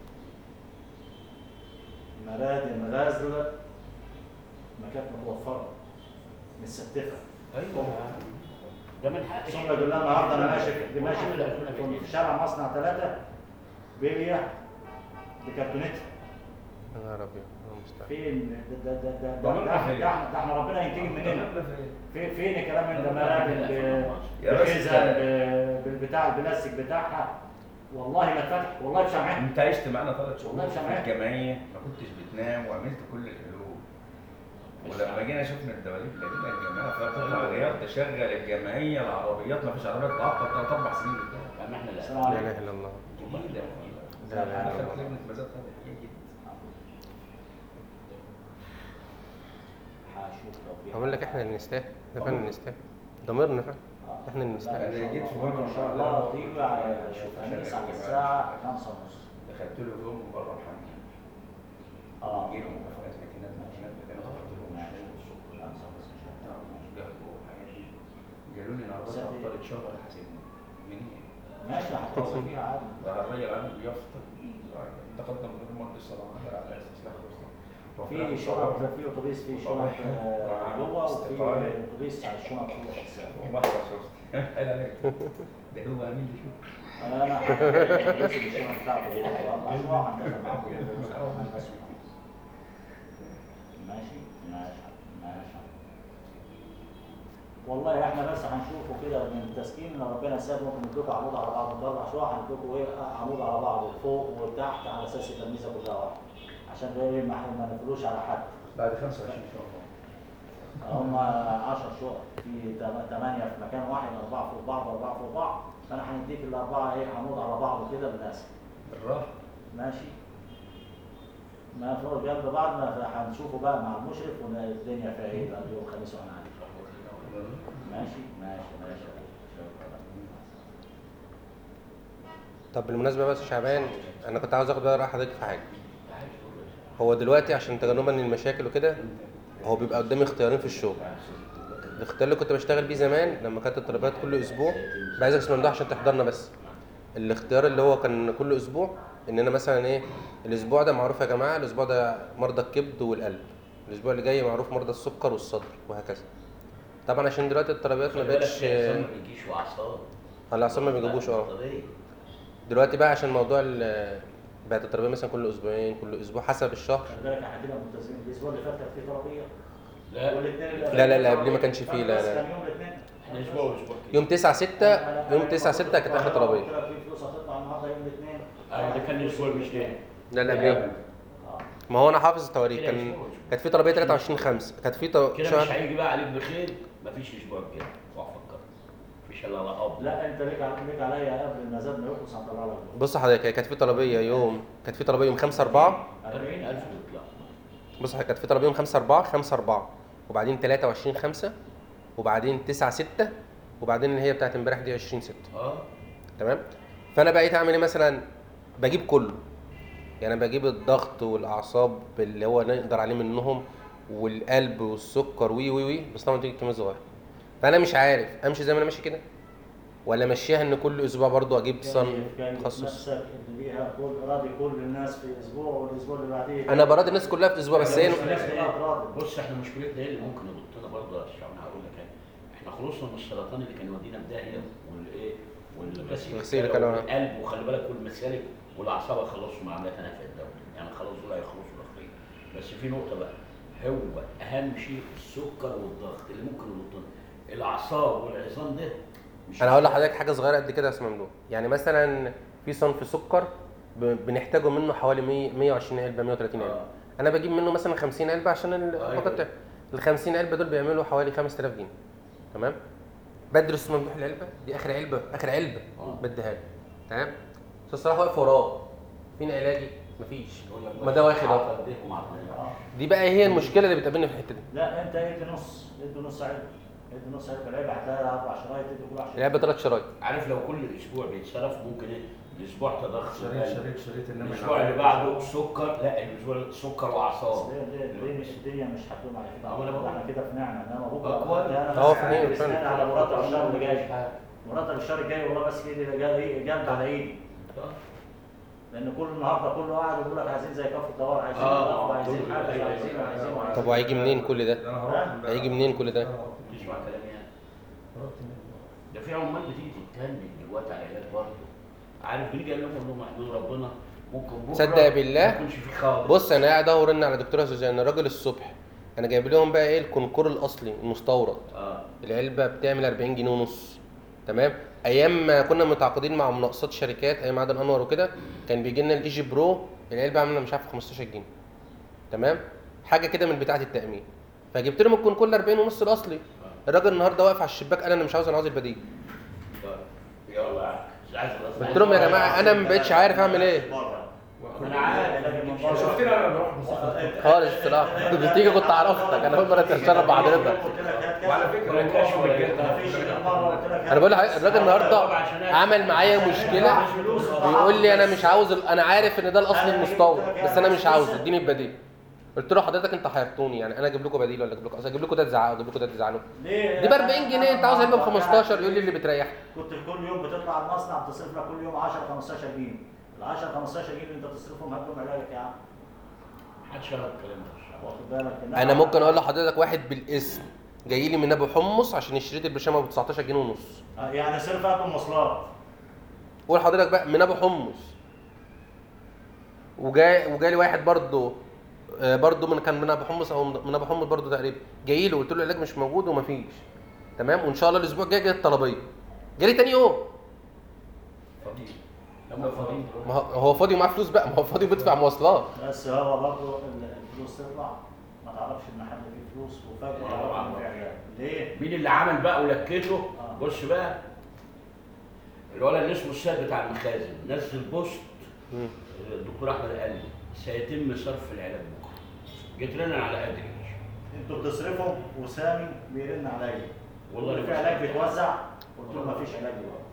مرادم غازلة ما كانت متوفرة متستفة ايوه ده من حق ثم بالله النهارده انا ماشي في- ماشي في- في شارع مصنع ثلاثة بيليا بكرتونتها يا نهار ابيض الله المستعان فين ده ده ده ده ده, ضمننا ده, فين؟ ده, احنا- ده احنا ربنا ينتقم مننا في فين الكلام من ده مرادم ب- يا بس بخزن ب- بالبتاع البلاستيك بتاعها والله ما اتفتح والله بشمعها انت عشت معانا ثلاث والله شهور مش في الجمعية ما كنتش بتنام وعملت كل الحلول ولما جينا شفنا الدواليب لقينا الجماعة فقط غيرت تشغل الجمعية العربيات ما فيش عربيات تعطل ثلاث أربع سنين قدام فاهم احنا السلام لا لا عليكم اله الا الله جديدة لا لا لا دخلت لجنة مزاد هذا جديد هشوف لو في هقول لك احنا اللي نستاهل ده فعلا اللي نستاهل ضميرنا فعلا احنا اللي نستاهل أنا جيت في مرة مرة ان شاء الله تيجي على شوف الخميس عشان على أجيب الساعة معاك. 5 ونص دخلت له يوم من بره محمد اه جيلهم مكافآت ماكينات ماكينات ماكينات قلت لهم مش خمسة ونص ان شاء الله قالوا لي العربيات عطلت شهر حاسبني منين؟ ماشي هتوصل فيها عادي ده الراجل عامل بيفطر تقدم غير المهندس صلاح عمل على اساس لا في شنط في اتوبيس في شنط آه، جوه وفي اتوبيس على الشنط فوق السقف. والله شفت قال عليك ده هو عامل لي شو انا اتوبيس الشنط بتاعته جوه الأشواع عندنا معقول ماشي ماشي ماشي والله احنا بس هنشوفه كده من التسكين لو ربنا ساب ممكن ندوك عمود على بعض نطلع شويه هندوكوا ايه عمود على بعض فوق وتحت على اساس التلميذه كلها واحده عشان ده ايه ما ما نقفلوش على حد بعد 25 ان شاء الله هم 10 شقق في 8 في مكان واحد اربعه فوق بعض اربعه فوق بعض فانا هنديك الاربعه ايه عمود على بعض كده بالاسف بالراحه ماشي ما فوق جنب بعض ما هنشوفه بقى مع المشرف والدنيا فيها ايه بقى يوم الخميس واحنا قاعدين ماشي ماشي ماشي شكرا طب بالمناسبه بس يا شعبان انا كنت عاوز اخد بقى راي حضرتك في حاجه هو دلوقتي عشان تجنبا للمشاكل وكده هو بيبقى قدامي اختيارين في الشغل الاختيار اللي كنت بشتغل بيه زمان لما كانت الطلبات كل اسبوع بعايزك اسمع ممدوح عشان تحضرنا بس الاختيار اللي هو كان كل اسبوع ان انا مثلا ايه الاسبوع ده معروف يا جماعه الاسبوع ده مرضى الكبد والقلب الاسبوع اللي جاي معروف مرضى السكر والصدر وهكذا طبعا عشان دلوقتي الطلبات ما بقتش ما بيجيش وعصام الاعصاب ما بيجيبوش اه دلوقتي بقى عشان موضوع ال- بقت التربيه مثلا كل اسبوعين كل اسبوع حسب الشهر خلي بالك احنا كده ملتزمين الاسبوع اللي فات كان في طلبيه لا والاثنين اللي لا، لا، لا، قبليه ما كانش فيه، لا، بس لا. كان يوم الاثنين احنا اسبوع واسبوع كده. يوم 9 6 يوم 9 6 كانت اخر طلبيه قلت لك في فلوس هتطلع النهارده يوم الاثنين اه ده كان الاسبوع مش ده لا لا قبليه اه ما هو انا حافظ التواريخ كان كانت في طلبيه 23 5 كانت في طو... كده مش شهر هيجي بقى عليك بخير مفيش اسبوع كده وافكر مفيش الا الاب لا انت ليك على- ليك عليا قبل المزاد ما يخلص هنطلع لك بص حضرتك هي كانت في طلبيه يوم كانت في طلبيه يوم 5 4 40000 يطلع بص حضرتك كانت في طلبيه يوم 5 4 5 4 وبعدين 23 5 وبعدين 9 6 وبعدين اللي هي بتاعت امبارح دي 20 6 اه تمام فانا بقيت اعمل ايه مثلا بجيب كله يعني بجيب الضغط والاعصاب اللي هو نقدر عليه منهم والقلب والسكر وي وي وي بس طبعا تيجي كميه صغيره فانا مش عارف امشي زي ما انا ماشي كده ولا امشيها ان كل اسبوع برضو اجيب صن كان تخصص نفسك اللي بيها كل راضي كل الناس في اسبوع والاسبوع اللي بعديه انا براضي الناس كلها في اسبوع بس لا، هي بس الناس كلها راضي بص احنا مشكلتنا ايه اللي ممكن يضطنا برضه يا شعب انا هقول لك حاجه احنا خلصنا من السرطان اللي كان يودينا في داهيه والايه والغسيل الغسيل الكلى كانوا- والقلب وخلي بالك والمسالك والاعصاب خلصوا معاملاتنا في الدوله يعني خلاص دول هيخلصوا الاخرين بس في نقطه بقى هو اهم شيء السكر والضغط اللي ممكن يضطنا الاعصاب والعظام ده مش انا هقول لحضرتك حاجه صغيره قد كده يا اسماء ممدوح يعني مثلا في صنف سكر ب- بنحتاجه منه حوالي 100 120 علبه 130 علبه آه. انا بجيب منه مثلا 50 علبه عشان أيوة. الفقط ال 50 علبه دول بيعملوا حوالي 5000 جنيه تمام بدرس ممدوح العلبه دي اخر علبه اخر علبه آه. بديها له تمام بس الصراحه واقف وراه فين علاجي مفيش ما ده واخد اهو آه. دي بقى هي المشكله اللي بتقابلني في الحته دي لا انت ادي نص ادي نص علبه ادي نص علبه العلبه هتلاقي اربع شرايط ادي كل واحد العلبه ثلاث شرايط عارف لو كل اسبوع بيتصرف ممكن ايه الاسبوع تضخم شريط القلب. شريط شريط انما الاسبوع اللي بعده سكر لا الاسبوع سكر بس واعصاب دي- دي- دي مش الدنيا مش هتقوم على كده أه، أنا بقول. احنا كده في نعمه انما أه، بكره كويس. ده أنا أه، بس في نعمة بستنى فعلا. على مرتب الشهر اللي جاي مرتب الشهر الجاي والله بس ايدي جا- جامد على ايدي لان كل النهارده كله قاعد يقول لك عايزين زي كف الدوار عايزين آه، ضغط، عايزين كله حاجه كده. عايزين عايزين طب عايزين وهيجي منين كل ده ده انا هروح امبارح. هيجي منين كل ده أنا هروح. تسمع كلامي يعني رحت منين؟ ده في عمال بتيجي تتكلم دلوقتي على العلاج برضه عارف بيجي قال لهم والله محمود ربنا ممكن بكره صدق بالله. ما يكونش في خالص بص انا قاعد اهو رن على دكتوره سوزان الراجل الصبح انا جايب لهم بقى ايه الكونكور الاصلي المستورد اه العلبه بتعمل 40 جنيه ونص تمام ايام ما كنا متعاقدين مع مناقصات شركات ايام عادل انور وكده كان بيجي لنا الايجي برو العلبه عامله مش عارف 15 جنيه تمام حاجه كده من بتاعه التامين فجبت لهم الكونكور 40 ونص الاصلي الراجل النهارده واقف على الشباك قال انا مش عاوز انا عاوز البديل طيب. يلا مش عايز خلاص قلت لهم يا جماعه انا ما بقتش عارف اعمل ايه انا عارف شفتني انا بروح مصطفى خالص الصراحه بتيجي كنت عرفتك انا اول مره اتشرف بحضرتك وعلى فكره والله ما جيت. انا بقول لحضرتك الراجل النهارده عمل معايا مشكله بيقول لي انا مش عاوز ال- انا عارف ان ده الاصل المستورد بس انا مش عاوزه اديني البديل قلت له حضرتك انت حيرتوني يعني انا اجيب لكم بديل ولا اجيب لكم اصل اجيب لكم ده تزعقوا اجيب لكم ده تزعلوا دي ب 40 جنيه انت عاوز علبه ب 15 يقول لي اللي بتريحك كنت كل يوم بتطلع المصنع بتصرف لك كل يوم 10 15 جنيه ال 10 15 جنيه اللي انت تصرفهم هاتهم علاجك يا عم محدش يعرف الكلام ده واخد بالك انا ممكن اقول لحضرتك واحد بالاسم جاي لي من ابو حمص عشان يشتري البرشامه ب 19 جنيه ونص آه، يعني صرف هاتهم مواصلات قول حضرتك بقى من ابو حمص وجاي وجالي واحد برضه آه، برضه من كان من ابو حمص او من ابو حمص برضه تقريبا جاي له قلت له العلاج مش موجود ومفيش تمام وان شاء الله الاسبوع الجاي جاي الطلبيه جالي تاني يوم فاضيين لما فاضيين ما هو- هو فاضي ومعاه فلوس بقى ما هو فاضي وبيدفع مواصلات بس هو برضه ال- الفلوس تطلع ما تعرفش ان حد فيه فلوس وفجاه والله تعرف ما ان في أعرف. علاج ليه؟ مين اللي عمل بقى ولكيته آه. بص بقى الولد اللي اسمه السيد بتاع المخازن نزل بوست مم. الدكتور احمد قال لي سيتم صرف العلاج بكره جيت رن على قدري انتوا بتصرفوا وسامي بيرن عليا والله والله في أنا علاج مش- بيتوزع قلت له ما فيش علاج دلوقتي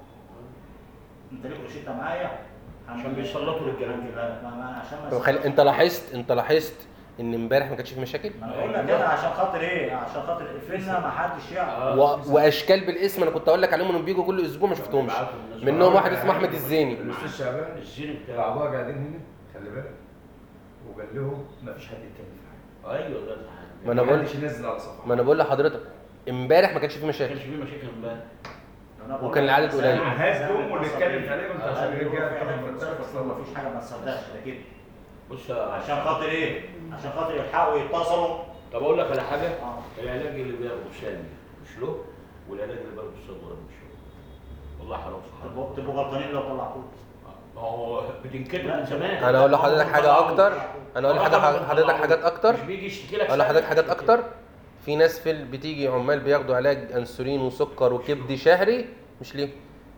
انت ليك روشته معايا عشان بيسلطوا للجنان لا ما ما عشان ما طب خلي انت لاحظت انت لاحظت ان امبارح ما كانش في مشاكل ما انا بقول لك انا عشان خاطر ايه؟ عشان خاطر قفلنا ما حدش يعرف آه. و... واشكال بالاسم انا كنت اقول لك عليهم انهم بيجوا كل اسبوع ما شفتهمش منهم واحد اسمه احمد الزيني الاستاذ شعبان الزين بتاعه الأعضاء قاعدين هنا خلي بالك وقال لهم ما فيش حد يتكلم في حاجه ايوه ده ما أنا بقول- محدش ينزل على صفحه ما انا بقول لحضرتك امبارح ما كانش في ما مشاكل كانش فيه مشاكل امبارح أنا بقول وكان لك العدد سامي قليل. هاتهم اتصل ونتكلم بيه. عليهم انت آه، عشان قال له الرجاله في علاج بتاخد بتصرف، فتاة أصل ما فيش حاجه ما تصدقش ده كده بص عشان خاطر ايه؟ عشان خاطر يلحقوا يتصلوا طب اقول لك على حاجه اه العلاج اللي بياخده سامي مش له والعلاج اللي بياخده الصدر مش له والله حرام سبحان تبقوا الله تبقوا غلطانين لو طلعتوه ما هو بتنكتب من زمان انا اقول لحضرتك حاجه اكتر انا اقول لحضرتك حضرتك حاجات اكتر مش بيجي يشتكي لك اقول لحضرتك حاجات اكتر في ناس في ال- بتيجي عمال بياخدوا علاج انسولين وسكر وكبد شهري مش ليه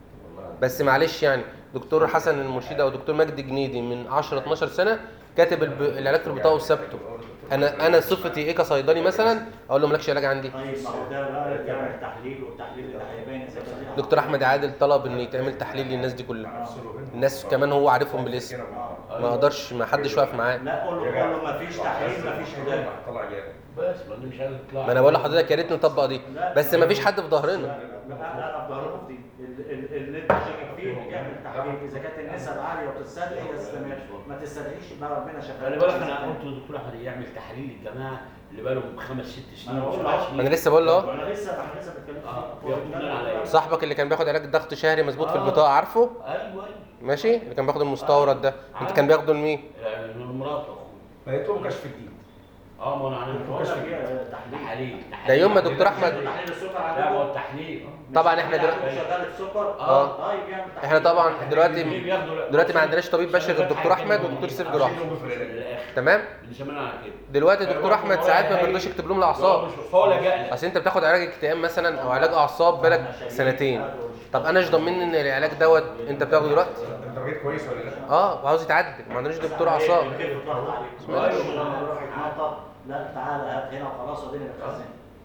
بس معلش يعني دكتور حسن المرشد او دكتور مجدي جنيدي من 10 12 سنه كاتب الب... العلاج في البطاقه وثابته انا انا صفتي ايه كصيدلي مثلا اقول له مالكش علاج عندي طيب ما هو ده بقى يعمل تحليل والتحليل اللي هيبين اذا كان ليه دكتور احمد عادل طلب ان يتعمل تحليل للناس دي كلها الناس كمان هو عارفهم بالاسم ما اقدرش ما حدش واقف معاه لا قول له قول له ما فيش تحليل ما فيش علاج طلع جامد بس ما انا مش عايز اطلع ما انا بقول لحضرتك يا ريت نطبق دي بس ما فيش حد في ظهرنا لا لا انا في ظهركم دي ال- ال- اللي انت شاكك فيه يعمل تحليل اذا كانت النسب عاليه وبتستدعي يستمر ما تستدعيش يبقى ربنا شفاك خلي بالك انا قلت للدكتور احمد يعمل تحليل للجماعه اللي بقالهم خمس ست ما أنا سنين بقول وسبع له. سنين انا لسه بقول له اهو انا لسه انا لسه بتكلم آه، فيه. بياخدوا بناء على إيه؟ صاحبك اللي كان بياخد علاج ضغط شهري مظبوط في آه. البطاقه عارفه ايوه ايوه ماشي اللي كان بياخد المستورد ده انت كان بياخده لمين يعني مرات اخوه ما يطلبوا كشف جديد اه ما انا عارف بقول لك ايه تحليل تحاليل ده يوم ما دكتور احمد تحليل السكر لا ما هو عندكم التحليل طبعا احنا يعني دلوقتي شغال في سكر آه. طيب يعمل تحليل احنا طبعا دلوقتي بياخدوا- دلوقتي ما عندناش طبيب بشري غير دكتور احمد ودكتور سيف جراحه للاخر تمام من زمان على كده دلوقتي دكتور احمد ساعات ما بيرضاش يكتب لهم الاعصاب فهو لجأ لك اصل انت بتاخد علاج اكتئاب مثلا او علاج اعصاب بالك سنتين طب انا مش ضامن ان العلاج دوت انت بتاخده دلوقتي انت بقيت كويس ولا لا؟ اه وعاوز يتعدل ما عندناش دكتور اعصاب كيف الضغط عليك روح يتنطط لا تعالى هات هنا وخلاص وديني بتخزن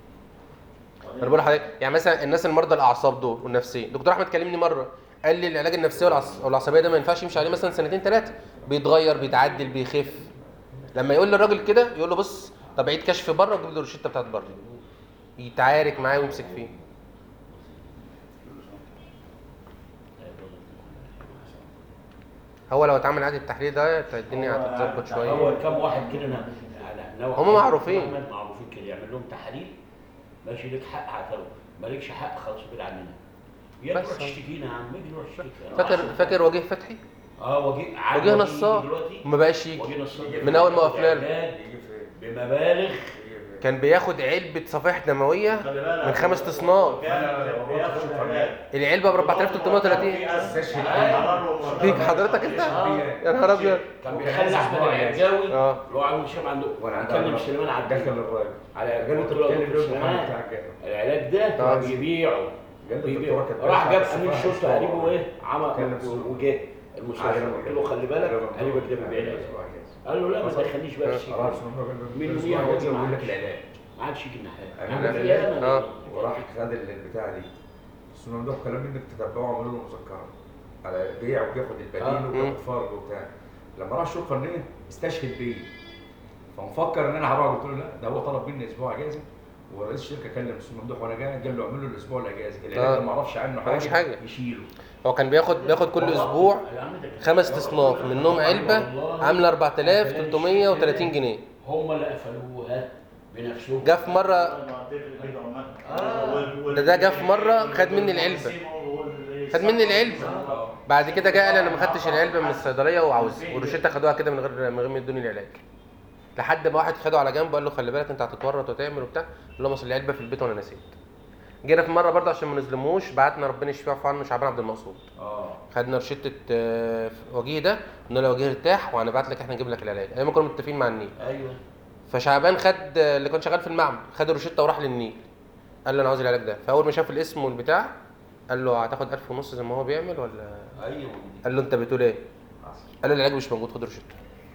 انا بقول لحضرتك يعني مثلا الناس المرضى الاعصاب دول والنفسيه دكتور احمد كلمني مره قال لي العلاج النفسي والعص- والعصبيه ده ما ينفعش يمشي عليه مثلا سنتين ثلاثه بيتغير بيتعدل بيخف لما يقول للراجل كده يقول له بص طب عيد كشف بره وجيب له الروشته بتاعت بره يتعارك معاه ويمسك فيه هو لو اتعمل عادي التحليل ده الدنيا هتتظبط شويه هو كم واحد كده انا أنا- نوع هم معروفين. أحمد معروفين كده يعمل لهم تحاليل ماشي لك حق اعترف مالكش حق خلاص بعيد عننا يا بس تروح هو- تشتكينا يا عم اجي روح اشتكي أنا فاكر أحسن. فاكر وجيه فتحي اه وجيه عاد وجيه وجيه نصار دلوقتي وما بقاش يجي وجيه نصار من أول ما وقفنا له. علاج يجي فين؟ بمبالغ يجي فين؟ كان بياخد علبه صفائح دمويه خلي بالك من خمس تصناف كان بياخد العلاج العلبه ب 4330 فيك حضرتك انت يا نهار ابيض كان بيخلي احمد العجاوي اه. اللي هو عامل شام عنده وانا عندي كلم عمر. سليمان عبد دخل الراجل على قال له انت قلت له يا بتتكلم دكتور ليه المحامي سليمان بتاعك جاي؟ العلاج ده اه. بيبيعه قال له بيبيعه. الدكتوره كانت راح جاب بتاعت امين الصفحة شرطه قريبه الأسبوع. ايه عمل كلم سليمان. وجه المستشفى قلت له خلي بالك قريبك ده بيبيع العلاج قال له لا ما تدخلنيش بقى الشيء خلاص مين مين ومين هو يقول يقول لك العلاج ما عادش يجي الناحيه أنا يعني العلاج؟ في اه. انا وراح خد البتاع دي بس ممدوح كلام منك تتبعه وعملوا له مذكره على بيع وبياخد آه. البديل وبياخد فرض وبتاع لما راح الشرطه الفنيه استشهد بيه فمفكر ان انا هروح قلت له لا ده هو طلب مني اسبوع اجازه ورئيس الشركه كلم الاستاذ ممدوح وانا جاي قال له اعمل له الاسبوع الاجازه آه. العلاج ده ما اعرفش عنه حاجه مفيش حاجة. يشيله هو كان بياخد بياخد كل اسبوع خمس تصناف منهم علبه عامله 4330 جنيه هم اللي قفلوها بنفسهم جه في مره ده ده جه في مره خد مني العلبه خد مني العلبه بعد كده جه قال انا ما خدتش العلبه من الصيدليه وعاوزها والروشته خدوها كده من غير من غير ما يدوني العلاج لحد ما واحد خده على جنب وقال له خلي بالك انت هتتورط وتعمل وبتاع قال له اصل العلبه في البيت وانا نسيت جينا في مره برضه عشان ما نظلموش بعتنا ربنا يشفيه ويعفو عنه شعبان عبد المقصود اه خدنا روشته آه، وجيه ده قلنا له وجيه ارتاح وهنبعت لك احنا نجيب لك العلاج ايام ما كنا متفقين مع النيل ايوه فشعبان خد اللي كان شغال في المعمل خد الروشته وراح للنيل قال له انا عاوز العلاج ده فاول ما شاف الاسم والبتاع قال له هتاخد 1000 ونص زي ما هو بيعمل ولا ايوه قال له انت بتقول ايه قال له العلاج مش موجود خد روشته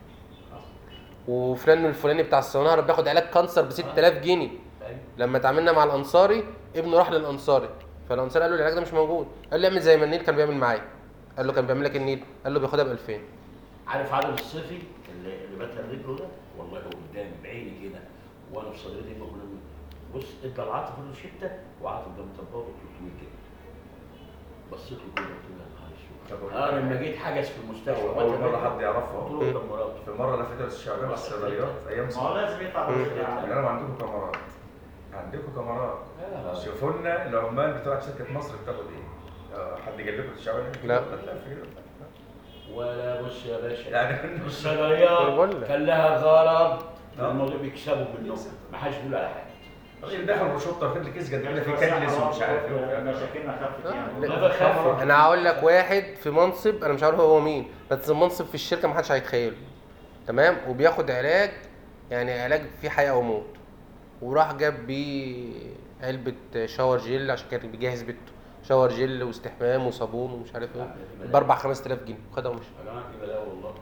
وفلان الفلاني بتاع السونار بياخد علاج كانسر ب 6000 جنيه ايوه لما اتعاملنا مع الانصاري ابنه راح للانصاري فالانصاري قال له العلاج ده مش موجود قال له اعمل زي ما النيل كان بيعمل معايا قال له كان بيعمل لك النيل قال له بياخدها ب 2000 عارف عادل الصيفي اللي اللي بات رجله ده والله هو قدامي بعيني كده وانا في صدرتي بقول له بص ادى العاطف الروشته وعاطف ده مطبقه 300 جنيه بصيت له كده قلت له يا نهار اسود طب انا لما جيت حجز في المستشفى اول وبات مره رجله، حد يعرفها قلت له ده مراته في مره انا فاكر الشعبان الصيدليات في ايام ما هو صعب لازم يطلع بالشكل يعني انا عندكم كاميرات عندكم كاميرات آه. شوفوا لنا العمال بتوع شركه مصر بتاخد ايه؟ آه، حد قال لكم الشعبان لا. ولا بص يا باشا يعني الصيدليات بقول لك. كان لها غرض آه. الموضوع بيكسبوا منه ما حدش بيقول على حاجه الراجل دخل روشته واخد لي كيس قد كده في كنلس ومش عارف ايه مشاكلنا خفت يعني لا. لا بخاف انا هقول لك واحد في منصب انا مش عارف هو مين بس المنصب في الشركه ما حدش هيتخيله تمام وبياخد علاج يعني علاج فيه حياه وموت وراح جاب بيه علبه شاور جيل عشان كان بيجهز بيته شاور جيل واستحمام وصابون ومش عارف ايه ب 4 5000 جنيه خدها ومشي يا جماعه كده لا والله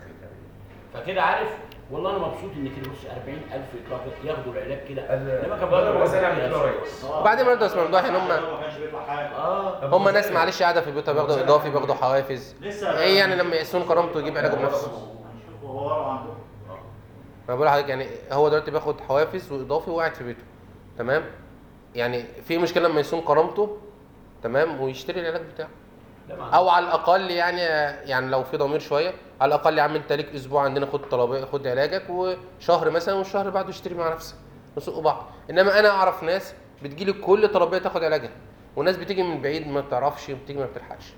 فكده عارف والله انا مبسوط ان كده بص 40000 يطلعوا كده ياخدوا العلاج كده انما كان بقى بس انا عملت له رئيس وبعدين برضه اسمع ممدوح ان هم ما كانش بيطلع حاجه اه هم ناس معلش قاعده في بيوتها بياخدوا اضافي بياخدوا حوافز لسه ايه يعني لما يقيسون كرامته يجيب علاجه بنفسه هنشوف هو ورا عنده انا بقول لحضرتك يعني هو دلوقتي بياخد حوافز واضافي وقاعد في بيته تمام يعني في مشكله لما يصون كرامته تمام ويشتري العلاج بتاعه لا ما او على الاقل يعني يعني لو في ضمير شويه على الاقل يا عم انت ليك اسبوع عندنا خد طلبيه خد علاجك وشهر مثلا والشهر بعده اشتري مع نفسك نسوق بعض انما انا اعرف ناس بتجيلي كل طلبيه تاخد علاجها وناس بتيجي من بعيد ما بتعرفش وبتيجي ما بتلحقش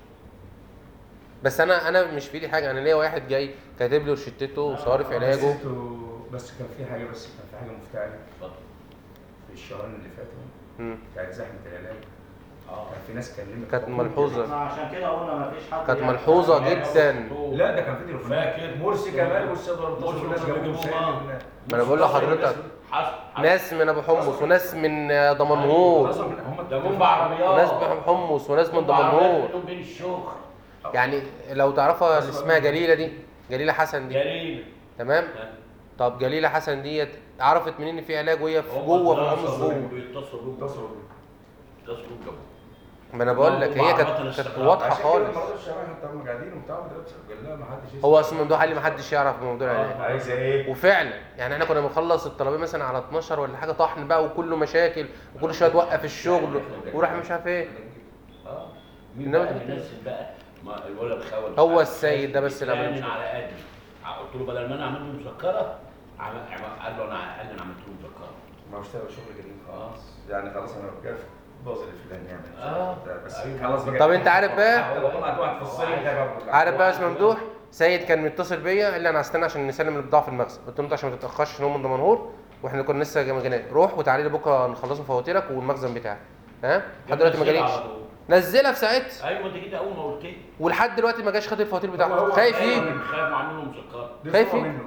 بس انا انا مش في ايدي حاجه انا ليا واحد جاي كاتب لي روشتته وصارف علاجه بس انتوا- بس كان في حاجه بس كان في حاجه مفتعله اتفضل في الشهرين اللي فاتوا مم. كانت زحمه العلاج اه كان في ناس كلمت كانت حكومة. ملحوظه ما عشان كده قلنا ما فيش حد كانت يعني- ملحوظة يعني- جدا. لا ده كان في تليفونات فاكر؟ مرسي كمان والصيدله مرسي اتصلوا الناس وصلوا جابوا يجيبوا سائل بعض. الناس. ما انا بقول لحضرتك حصل ناس من ابو حمص وناس من دمنهور خلاص هم ده جم بعربيات وناس من حمص وناس من جم بعربيات دمنهور منهم بين الشوخ يعني لو تعرفها اللي اسمها جليله دي جليله حسن دي جليل تمام طب جليله حسن ديت عرفت منين ان في علاج وهي في هم جوه في اتصلوا حمص جوه بيتصلوا بيه اتصلوا اتصلوا بيه ما انا بقول لك هي كانت كانت واضحه عشان كده خالص لما رضوا الشباب حتى هم قاعدين وبتاع قال لها ما حدش يسمع. هو اصلا ممدوح قال لي ما حدش يعرف موضوع العلاج عايزه ايه؟ وفعلا يعني احنا كنا بنخلص الطلبيه مثلا على 12 ولا حاجه طحن بقى وكله مشاكل وكل شويه توقف الشغل وراح مش عارف ايه اه مين إنما بقى ده- اللي نزل بقى ما الولد خول هو السيد ده بس اللي عمل من مشكلة. على قدي قلت له بدل ما انا اعمل له مذكره عمل- عمل- قال له انا قال لي انا عملت له مذكره ما هو اشتغل شغل جديد خلاص يعني خلاص انا وقفت باظ الفلان يعني آه. بس أيوة. خلاص بقى طب أنت عارف بقى؟ حتى لو طلعت واحد في الصيف ده بقى- عارف بقى اسمه ممدوح سيد كان متصل بيا قال لي انا هستنى عشان نسلم البضاعه في المخزن قلت له انت عشان ما تتاخرش عشان هو من دمنهور واحنا كنا لسه ما جيناش روح وتعالى لي بكره نخلصوا فواتيرك والمخزن بتاعك ها لحد دلوقتي ما جاليش نزلها في ساعتها ايوه انت جيت اول ما قلت لي ولحد دلوقتي ما جاش خد الفواتير هو- بتاعته هو- خايف أيوة. يجي خايف وعامل له مذكره دي خايف صورة إيه؟ منه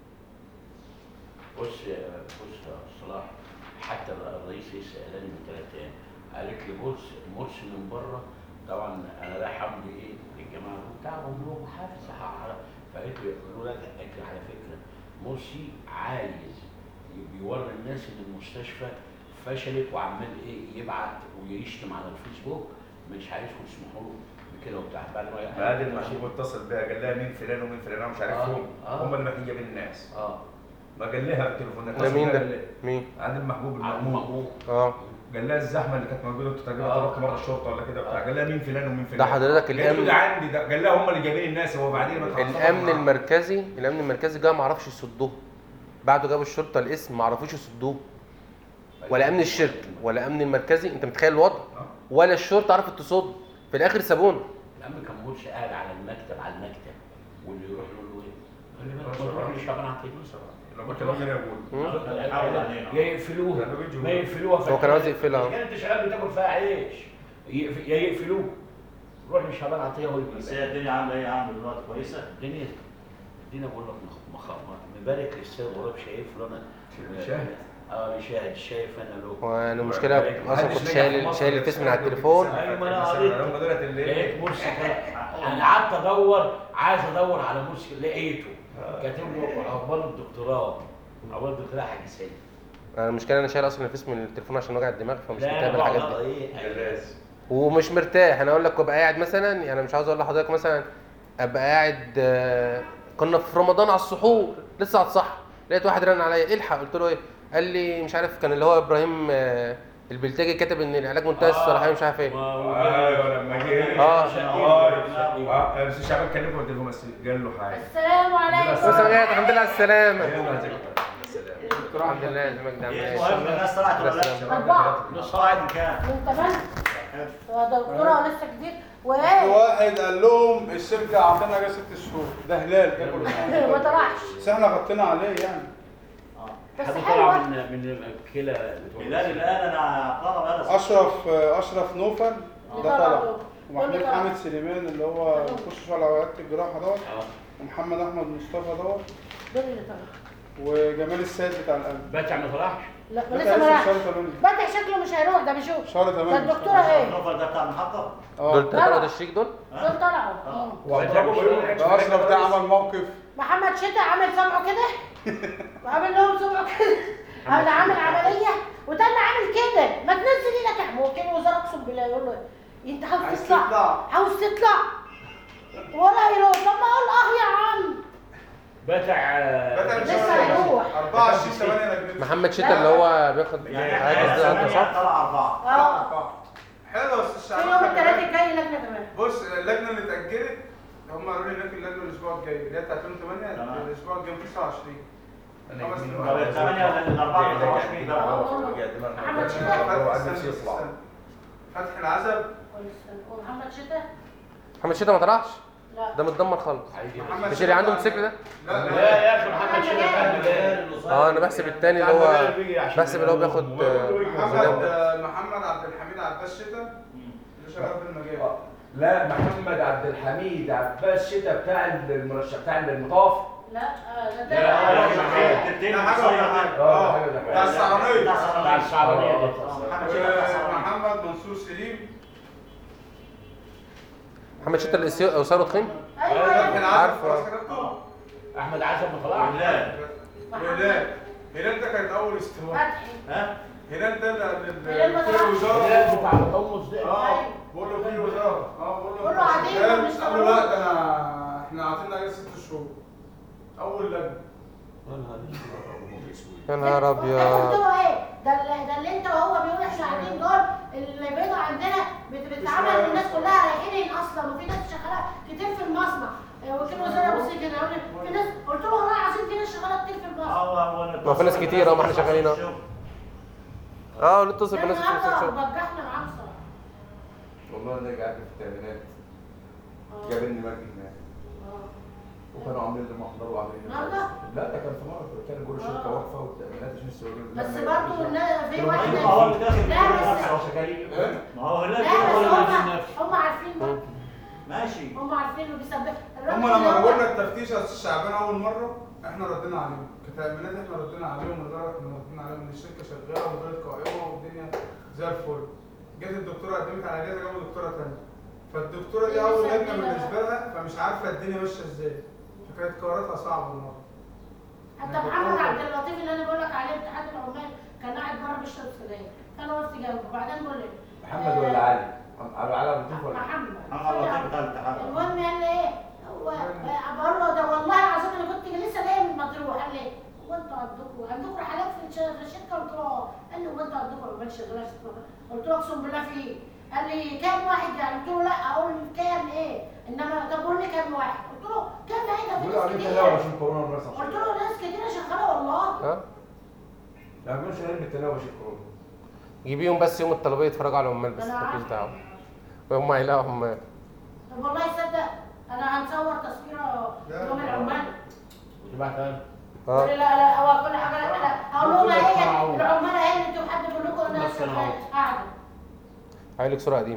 بص يا بص يا صلاح حتى الرئيس سالني من ثلاث ايام قالت لي بص مرسي من بره طبعا انا رايح امضي ايه للجماعه بتاع بقول لهم حافظ على فقالت لي قالوا لك قالت لي على فكره مرسي عايز بيوري الناس ان المستشفى فشلت وعمال ايه يبعت ويشتم على الفيسبوك مش عايزكم تسمحوا له بكده وبتاع بعد ما بعد المحبوب اتصل بيها قال لها مين فلان ومين فلان انا مش عارفهم آه. آه. هم اللي محية بين الناس اه ما قال لها بالتليفون ده مين ده مين عند المحبوب عبد المأمون المأمون اه قال لها الزحمه اللي كانت موجوده انتوا تقريبا آه. طلبت مره الشرطه ولا كده بتاع قال لها مين فلان ومين فلان ده حضرتك قال له الامن ده عندي ده قال لها هم اللي جايبين الناس هو بعدين ما اتعصبوا الامن معاه. المركزي الامن المركزي جه ما عرفش يصدوه بعده جابوا الشرطه الاسم ما عرفوش يصدوه ولا امن الشركه ولا امن المركزي انت متخيل الوضع آه. ولا الشرطه عرفت تصد في الاخر سابونا الأمن كان مرسي قاعد على المكتب على المكتب واللي يروح له له ايه؟ قال لي ما تروح لشعبان عطيه لما كانوا هنا يقول مم. يا يقفلوها كانوا بيجوا ما يقفلوها هو كان عاوز يقفلها. كانت انت شغال بتاكل فيها عيش يقف- يا يقفلوه روح لشعبان عطيه هو بس اللي هي الدنيا عامله ايه عامله دلوقتي كويسه الدنيا الدنيا بقول لك مخ- مخ- مبارك للسيد غراب شايف له انا شاهد اه شاهد شايف انا له وانا المشكله اصلا كنت شايل شايل الفيس من على التليفون أيوة، ما أنا مثلا قريت. هم دولت اللي لقيت مرسي كده. انا قعدت ادور عايز ادور على مرسي لقيته كاتب له عقبال الدكتوراه عقبال الدكتوراه حاج سيد انا المشكله انا شايل اصلا الفيس من التليفون عشان وجع الدماغ فمش لا متابع انا الحاجات بقعد دي ايه الراس ومش مرتاح انا اقول لك ابقى قاعد مثلا يعني مش عاوز اقول لحضرتك مثلا ابقى قاعد آه، كنا في رمضان على السحور لسه هتصح لقيت واحد رن عليا الحق قلت له ايه قال لي مش عارف كان اللي هو ابراهيم آه، البلتاجي كاتب ان العلاج منتهي الصلاحيه مش عارف ايه ايوه لما جه آه. اه اه بس شعبان كلمه قلت له بس قال له حاجه السلام عليكم بس أنا الحمد لله على السلامه يلا يا زكي. سلام. الحمد لله زي ما كده عامل ايه المهم الناس طلعت ولا لا؟ أربعة نص قاعد كام؟ من تمام دكتورة لسه جديد وايه واحد قال لهم الشركه عندنا جايه ست شهور ده هلال ده كل سنه ما طلعش بس احنا غطينا عليه يعني بس حد طلع حلوة من من الكلى هلال الان انا طلب هذا اشرف اشرف نوفل اللي ده طلع طلع دول. ومحمود دول طلع. حامد سليمان اللي هو بيخش على عيادة الجراحة دوت اه ومحمد أحمد مصطفى دوت دول اللي طلع وجمال السيد بتاع القلب باتع ما طلعش لا ما ده لسه ما لسه راحش شهر 8 بدأ شكله مش هيروح ده بيشوف شهر ده 8 الدكتورة ايه النوفل ده بتاع المحطة؟ دول اه طلعوا الشريك دول دول طلعوا آه. مم. واضربه بيقولوا لك ده أشرف ده عمل موقف محمد شتا عامل سمعه كده وعامل لهم سمعه كده انا عامل عمليه وده اللي عامل كده ما تنزل ايدك يا حمو كان وزاره اقسم بالله يقول له إيه؟ انت عاوز عايز تطلع تطلع. عاوز تطلع ولا يروح طب ما اقول اه يا عم باتع بدأ من لسه شهر هيروح. 24 8 نجم محمد شتا اللي هو بياخد يعني حاجه احنا زي انت ثمانية صح طلع أربعة اه حلو بس في يوم الشعب الثلاث الجاي لجنه كمان بص اللجنه اللي اتاجلت هم قالوا لي هناك اللجنه الاسبوع الجاي اللي هي بتاعت 2008 تمام. الاسبوع الجاي 29 خمس طب الثمانية ولا الأربعة بتوع 20 بقى؟ محمد شتا هو فتح عايز السنة- يطلع فتح العزب ومحمد شتا محمد شتا ما طلعش لا ده متدمر خالص محمد مش اللي عنده شتا- موتوسيكل ده لا لا لا يا اخي محمد شيخ كان مجال اه انا بحسب التاني اللي هو بحسب اللي هو بياخد آه، محمد زلام. محمد عبد الحميد عباس شتا اللي شغال في المجال آه. لا محمد عبد الحميد عباس شتا بتاع المرشح بتاع المطاف لا آه، ده لا، ده لا، التلتين ده حاجه قصير ولا ده. حاجه اه، اه حاجة ده بتاع الصعرانيه بتاع بتاع الشعبانية دي. محمد شتا بتاع الصعرانية. ومحمد منصور سليم محمد شتا اللي سي- اساره تخين ايوه فتح يا العزب عارفه. خلاص كتبته احمد عزب ما طلعش هلال. وهلال هلال ده كانت اول استواء فتحي ها؟ هلال ده اللي هلال ما في طلعش. الوزاره الهلال بتاع الحمص ده اه بقول له في الوزاره اه بقول له قول له أنت عادي، شغال؟ ما بنشتغلوش. قال له لا ده انا احنا عاطينا اجازه ست شهور اول لجنه يا نهار قلت ابيض له ايه ده اللي, ده اللي انت وهو بيقول احنا قاعدين دول اللي بيضوا عندنا بت- بتتعامل الناس كلها رايحين اصلا وفي ناس شغاله كتير في المصنع آه، وكيل وزاره بص كده يقول لي في ناس قلت له والله العظيم في ناس شغاله كتير في المصنع هو هو ما في ناس كتير، اه، ما احنا شغالين اهو. اه اللي اتصل ده بالناس في النهارده الشغل بجحنا معاه بصراحه والله انا قاعد في الثمانينات آه. جابني مجدي هناك آه. وكانوا عاملين لي محضر وعاملين لي النهارده؟ لا ده كان في مره كان يقول الشركه آه. واقفه والتامينات مش مستوردين بس برضه الناس في واحده ما هو اللي داخل لا بس ما هو هلال لا كده بس هو اللي هم بيجي نفسه. هم عارفين برضه. ماشي هم عارفين انه بيسبب هم لما قلنا التفتيش على الشعبان اول مره احنا ردينا عليهم كتامينات احنا ردينا عليهم الاداره احنا ردينا عليهم ان الشركه شغاله وغير قائمه والدنيا زي الفل جت الدكتوره قدمت على اجازه جابوا دكتوره ثانيه فالدكتوره دي إيه اول مسميها لجنه بقى؟ بالنسبه لها فمش عارفه الدنيا ماشيه ازاي فكانت قراراتها صعبه النهارده حتى محمد عبد اللطيف اللي انا بقول لك عليه اتحاد العمال كان قاعد بره بيشرب سجاير فانا وقفت جنبه وبعدين بقول له محمد ولا علي؟ على على لطيف ولا محمد محمد لطيف بتاع الاتحاد المهم قال لي ايه هو بقول له ده والله العظيم انا كنت لسه جاي من مطروح قال لي هو انتوا عندكم عندكم رحلات في الش- في الشركه قلت له اه قال لي هو انتوا عندكم عمال شغاله قلت له اقسم بالله في ايه قال لي كام واحد يعني قلت له لا اقول كام ايه انما طب قول لي كام واحد قلت له كام ايه ده في بيقولوا ناس عليه كتير تناوب عشان كورونا الناس قلت له ناس كتيره شغاله والله ها لا مش علم التناوب عشان كورونا جيبيهم بس يوم الطلبيه يتفرجوا على العمال بس أنا التركيز عارفة. بتاعهم وهم هيلاقوا عمال طب والله تصدق انا هنصور تصويره يوم العمال وتبعت انا قول لي اه لا لا هو كل حاجه لا لا هقول لهم اهي العمال اهي اللي انتوا حد يقول لكم الناس بس أنا عارف. قاعده هاي لك صوره قديمه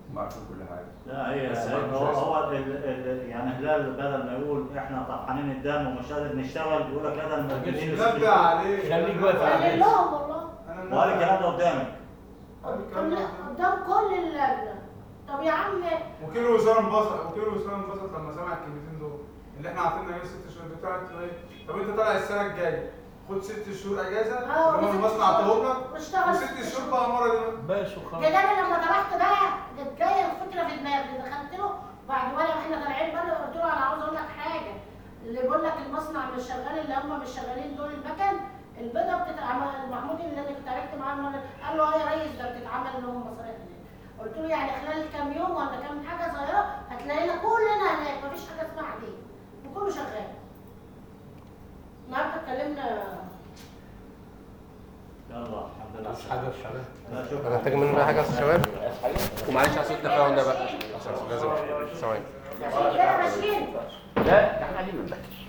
هم عارفين كل حاجه لا هي بس هي- برضه مش هو هيسمع. هو ال- ال- يعني هلال بدل ما يقول احنا طحنين الدم ومش قادر نشتغل يقول لك لا ده المسؤولين نبه عليه خليك واقف على قال لهم والله انا وقال الكلام ده قدامك قدام قدام كل اللجنه طب يا عم وكيل الوزاره انبسط وكيل الوزاره انبسط لما سمع الكلمتين دول اللي احنا عاطيننا ايه ست شهور بتاعت ايه طب انت طالع السنه الجايه خد ست شهور اجازه اه اللي هم المصنع عطاهم لك واشتغل وست شهور بقى مره دي بس وخلاص كده انا لما طرحت بقى جت جايه الفكره في دماغي دخلت له بعد ولا احنا طالعين بره قلت له انا عاوز اقول لك حاجه اللي بيقول لك المصنع مش شغال اللي هم مش شغالين دول المكن البيضه بتتعمل محمود اللي انا كنت عرفت معاه المره قال له اه يا ريس ده بتتعمل لهم مصاريف هناك قلت له يعني خلال كام يوم ولا كام حاجه صغيره هتلاقينا كلنا هناك مفيش حاجه اسمها عاديه وكله شغال النهارده اتكلمنا يلا الحمد لله مش حاجه مش حاجه لا شكرا محتاج مننا بقى حاجه يا شباب عايز حاجه ومعلش على صوت التفاهم ده بقى عشان لازم ثواني كده ماشيين لا احنا قاعدين نذاكر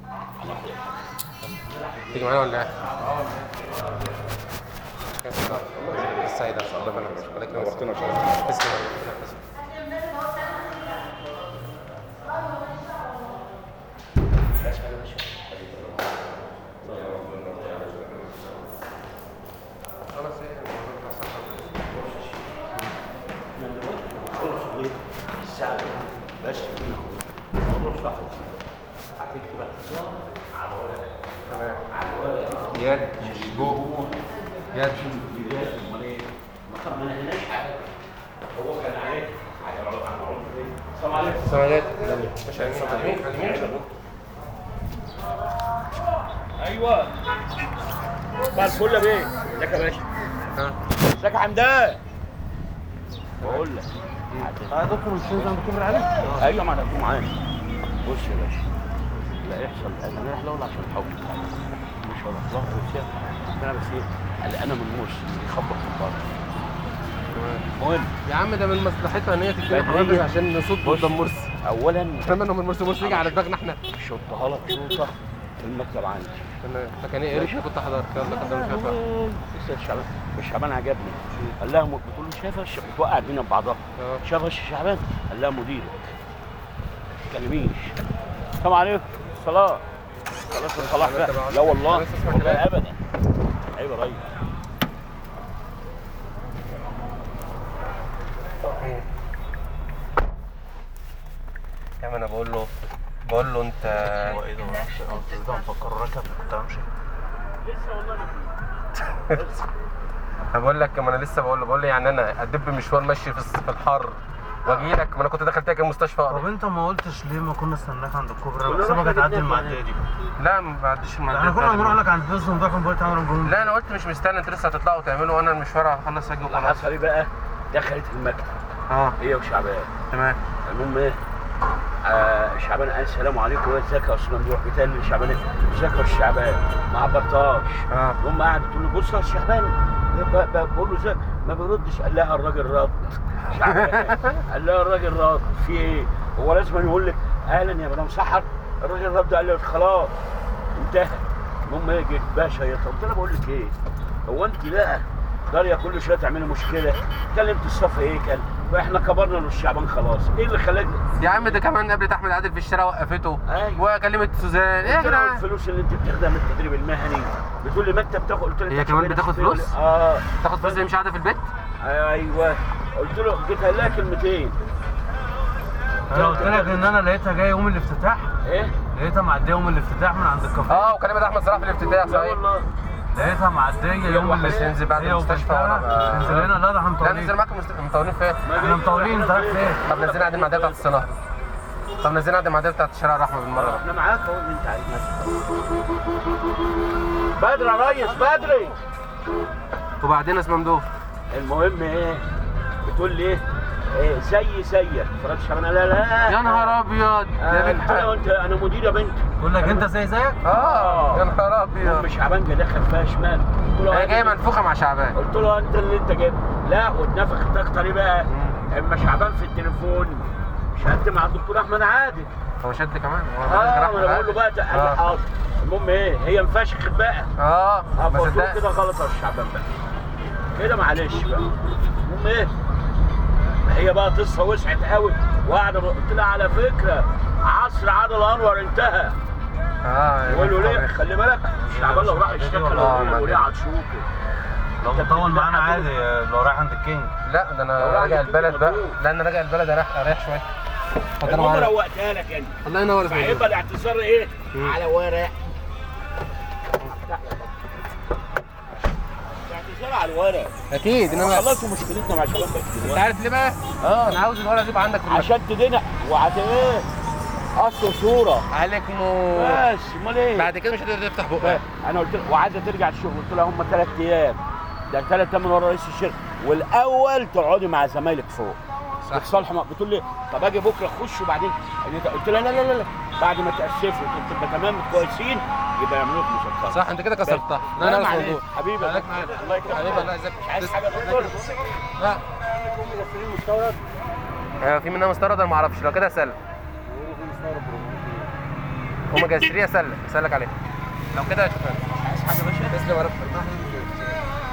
تيجي معانا ولا ايه؟ السيدة الله يبارك عليك نورتنا ان شاء الله تسلم عايز حاجه يا باشا خلاص ايه احنا دلوقتي بنخلص ليه؟ الساعه دي. بس الموضوع صح هتكتب اختصار على ورقه تمام على ورقه يد مش بوق يد بداية امال ايه؟ ما طب ما نهيناش حاجه هو كان عليه حاجه عن العروض دي السلام عليكم سماجات مش عارفين على اليمين على اليمين ايوه بقى الفل يا بيه ازيك يا باشا ها ازيك يا حمدان بقول لك اه دكتور مش عايز عند كبر عليك ايوه ما انا هكون معانا بص يا باشا لا يحصل انا رايح الاول عشان الحب مش هروح ظهر وسيا انا بس ايه قلقانه من موس يخبط في البر المهم يا عم ده من مصلحتها ان هي تدينا بدرية. حوافز عشان نصوت بص. قدام مرسي اولا اتمنى ان مرسي مرسي يجي على دماغنا احنا شطها لك شوطه في المكتب عندي تمام فكان ايه يا ريتني كنت حضرت يلا كده مش هفهم لسه الشعبان الشعبان عجبني قال لها م- بتقول له شايفه الش- بتوقع الدنيا ببعضها اه شايفه الشعبان قال لها مديرك ما تكلميش السلام عليكم صلاة خلاص صلاح أنا تبع- لا والله أنا لسه اسمع والله كلام. ابدا ايوه يا ريس يا عم انا بقول له بقول له انت هو ايه ده ده مفكر ركب كنت همشي انا بقول لك ما انا لسه بقول له بقول له يعني انا ادب مشوار ماشي في الص- في الحر واجي لك ما انا كنت دخلت لك المستشفى طب اقرب انت ما قلتش ليه ما كنا استناك عند الكوبري كنا انا بحسبك رحنا هتعدي جبنا المعديه دي لا ما بعدش احنا كنا هنروح لك عند بيزن ده كان بقول تعمل جون لا انا قلت مش مستني انت لسه هتطلعوا وتعملوا وانا المشوار هخلص اجي اللي وخلاص حصل ايه بقى دخلت المكتب اه هي وشعبان تمام المهم ايه آه شعبان قال السلام عليكم ازيك يا استاذ ممدوح بيتهيألي شعبان إيه؟ ازيك يا أستاذ شعبان ما عبرتهاش اه هم قاعد تقول له بص يا أستاذ شعبان ب- ب- بقول له ازيك ما بيردش قال لها الراجل رد شعبان قال لها الراجل رد في ايه هو لازم يقول لك اهلا يا مدام سحر الراجل رد قال لي خلاص انتهى المهم ايه جيت باشا يا قلت لها بقول لك ايه هو انت بقى داريا كل شويه تعملي مشكله كلمت الصف هيكل واحنا كبرنا له الشعبان خلاص ايه اللي خلاك يا عم ده كمان قابلت احمد عادل في الشارع وقفته أيوة. وكلمت سوزان ايه يا قلت لها جدعان الفلوس اللي انت بتاخدها من التدريب المهني بتقول لي ما انت بتاخد قلت لها هي انت كمان شايفين بتاخد نفسك فلوس؟ إيه؟ اه تاخد فلوس مش قاعده في البيت ايوه قلت له جيت قال لها كلمتين انا قلت لك ان انا لقيتها جايه يوم الافتتاح ايه؟ لقيتها معديه يوم الافتتاح من عند الكافيه اه وكلمت احمد صلاح في الافتتاح لا صحيح والله لقيتها معديه يوم واحد الافتتاح ينزل بعد هي المستشفى وبنتها. وأنا ب- تنزل هنا لا ده احنا لا مطولين نزل معاكم مست- مطولين فين احنا مطولين انت رايح فين؟ طب نزلنا عند المعديه بتاعت الصناعه طب نزلنا عند المعديه بتاعت الشارع الرحمه بالمره احنا معاك اهو اللي انت عايزه بدري يا ريس بدري وبعدين اسمه ممدوح المهم ايه بتقول لي ايه إيه زي زيك فرد شعبان قال لها لا يا نهار ابيض يا آه، بنت قلت لها انت انا مدير يا بنت تقول لك انت زي زيك؟ اه يا نهار ام ابيض شعبان جه دخل فيها شمال قلت له هي جايه أنا- منفوخه مع شعبان قلت له انت اللي انت جايب لا واتنفخت اكتر ايه بقى اما شعبان في التليفون شد مع الدكتور احمد عادل هو شد كمان هو اه راح ما انا بقول له بقى قال لي اه حاضر المهم ايه هي انفشخت بقى اه اه ما فقلت له صدقت كده غلط يا شعبان بقى كده معلش بقى المهم ايه هي بقى قصه وسعت قوي وقاعده قلت لها على فكره عصر عادل انور انتهى اه يقول له ليه خلي بالك مش تعبان لو راح يشتكى آه، لو ما ليه كده. عطشوكي لو مطول معانا عادي لو رايح عند الكينج لا ده لو انا راح راجع يجيب البلد بقى مبروك. لا انا راجع البلد اريح اريح شويه اتفضل المهم معايا روقتها لك يعني الله ينور يا فهيبقى فندم. الاعتذار ايه؟ مم. على ورق الاعتذار على الورق اكيد انما خلصوا مشكلتنا مع شباب بس انت دلوقتي عارف ليه بقى؟ اه انا عاوز الورقه دي يبقى عندك في المكتب. عشان تدينا وعشان ايه؟ اصل صوره عليك نور بس امال ايه؟ بعد كده مش هتقدر تفتح بقك انا قلت لها وعايزه ترجع الشغل قلت لها هم ثلاث ايام ده ثلاث ايام من ورا رئيس الشركه والاول تقعدي مع زمايلك فوق صح. بتصالحوا مع- بتقول لي طب اجي بكره اخش وبعدين قلت لها لا لا لا لا بعد ما تاسفوا تبقى تمام كويسين يبقى يعملوا لك مشكله صح انت كده كسرتها لا لا لا مش معلش. موضوع حبيبي خليك معانا الله يكرمك حبيبي الله يجزاك مش عايز تس- حاجه تسلم. دكتور لا مستورد آه، في منها مستورد انا ما اعرفش لو كده اسالك اوميجا 3 اسالك اسالك عليها لو كده اشوفها عايز حاجه يا باشا تسلم يا رب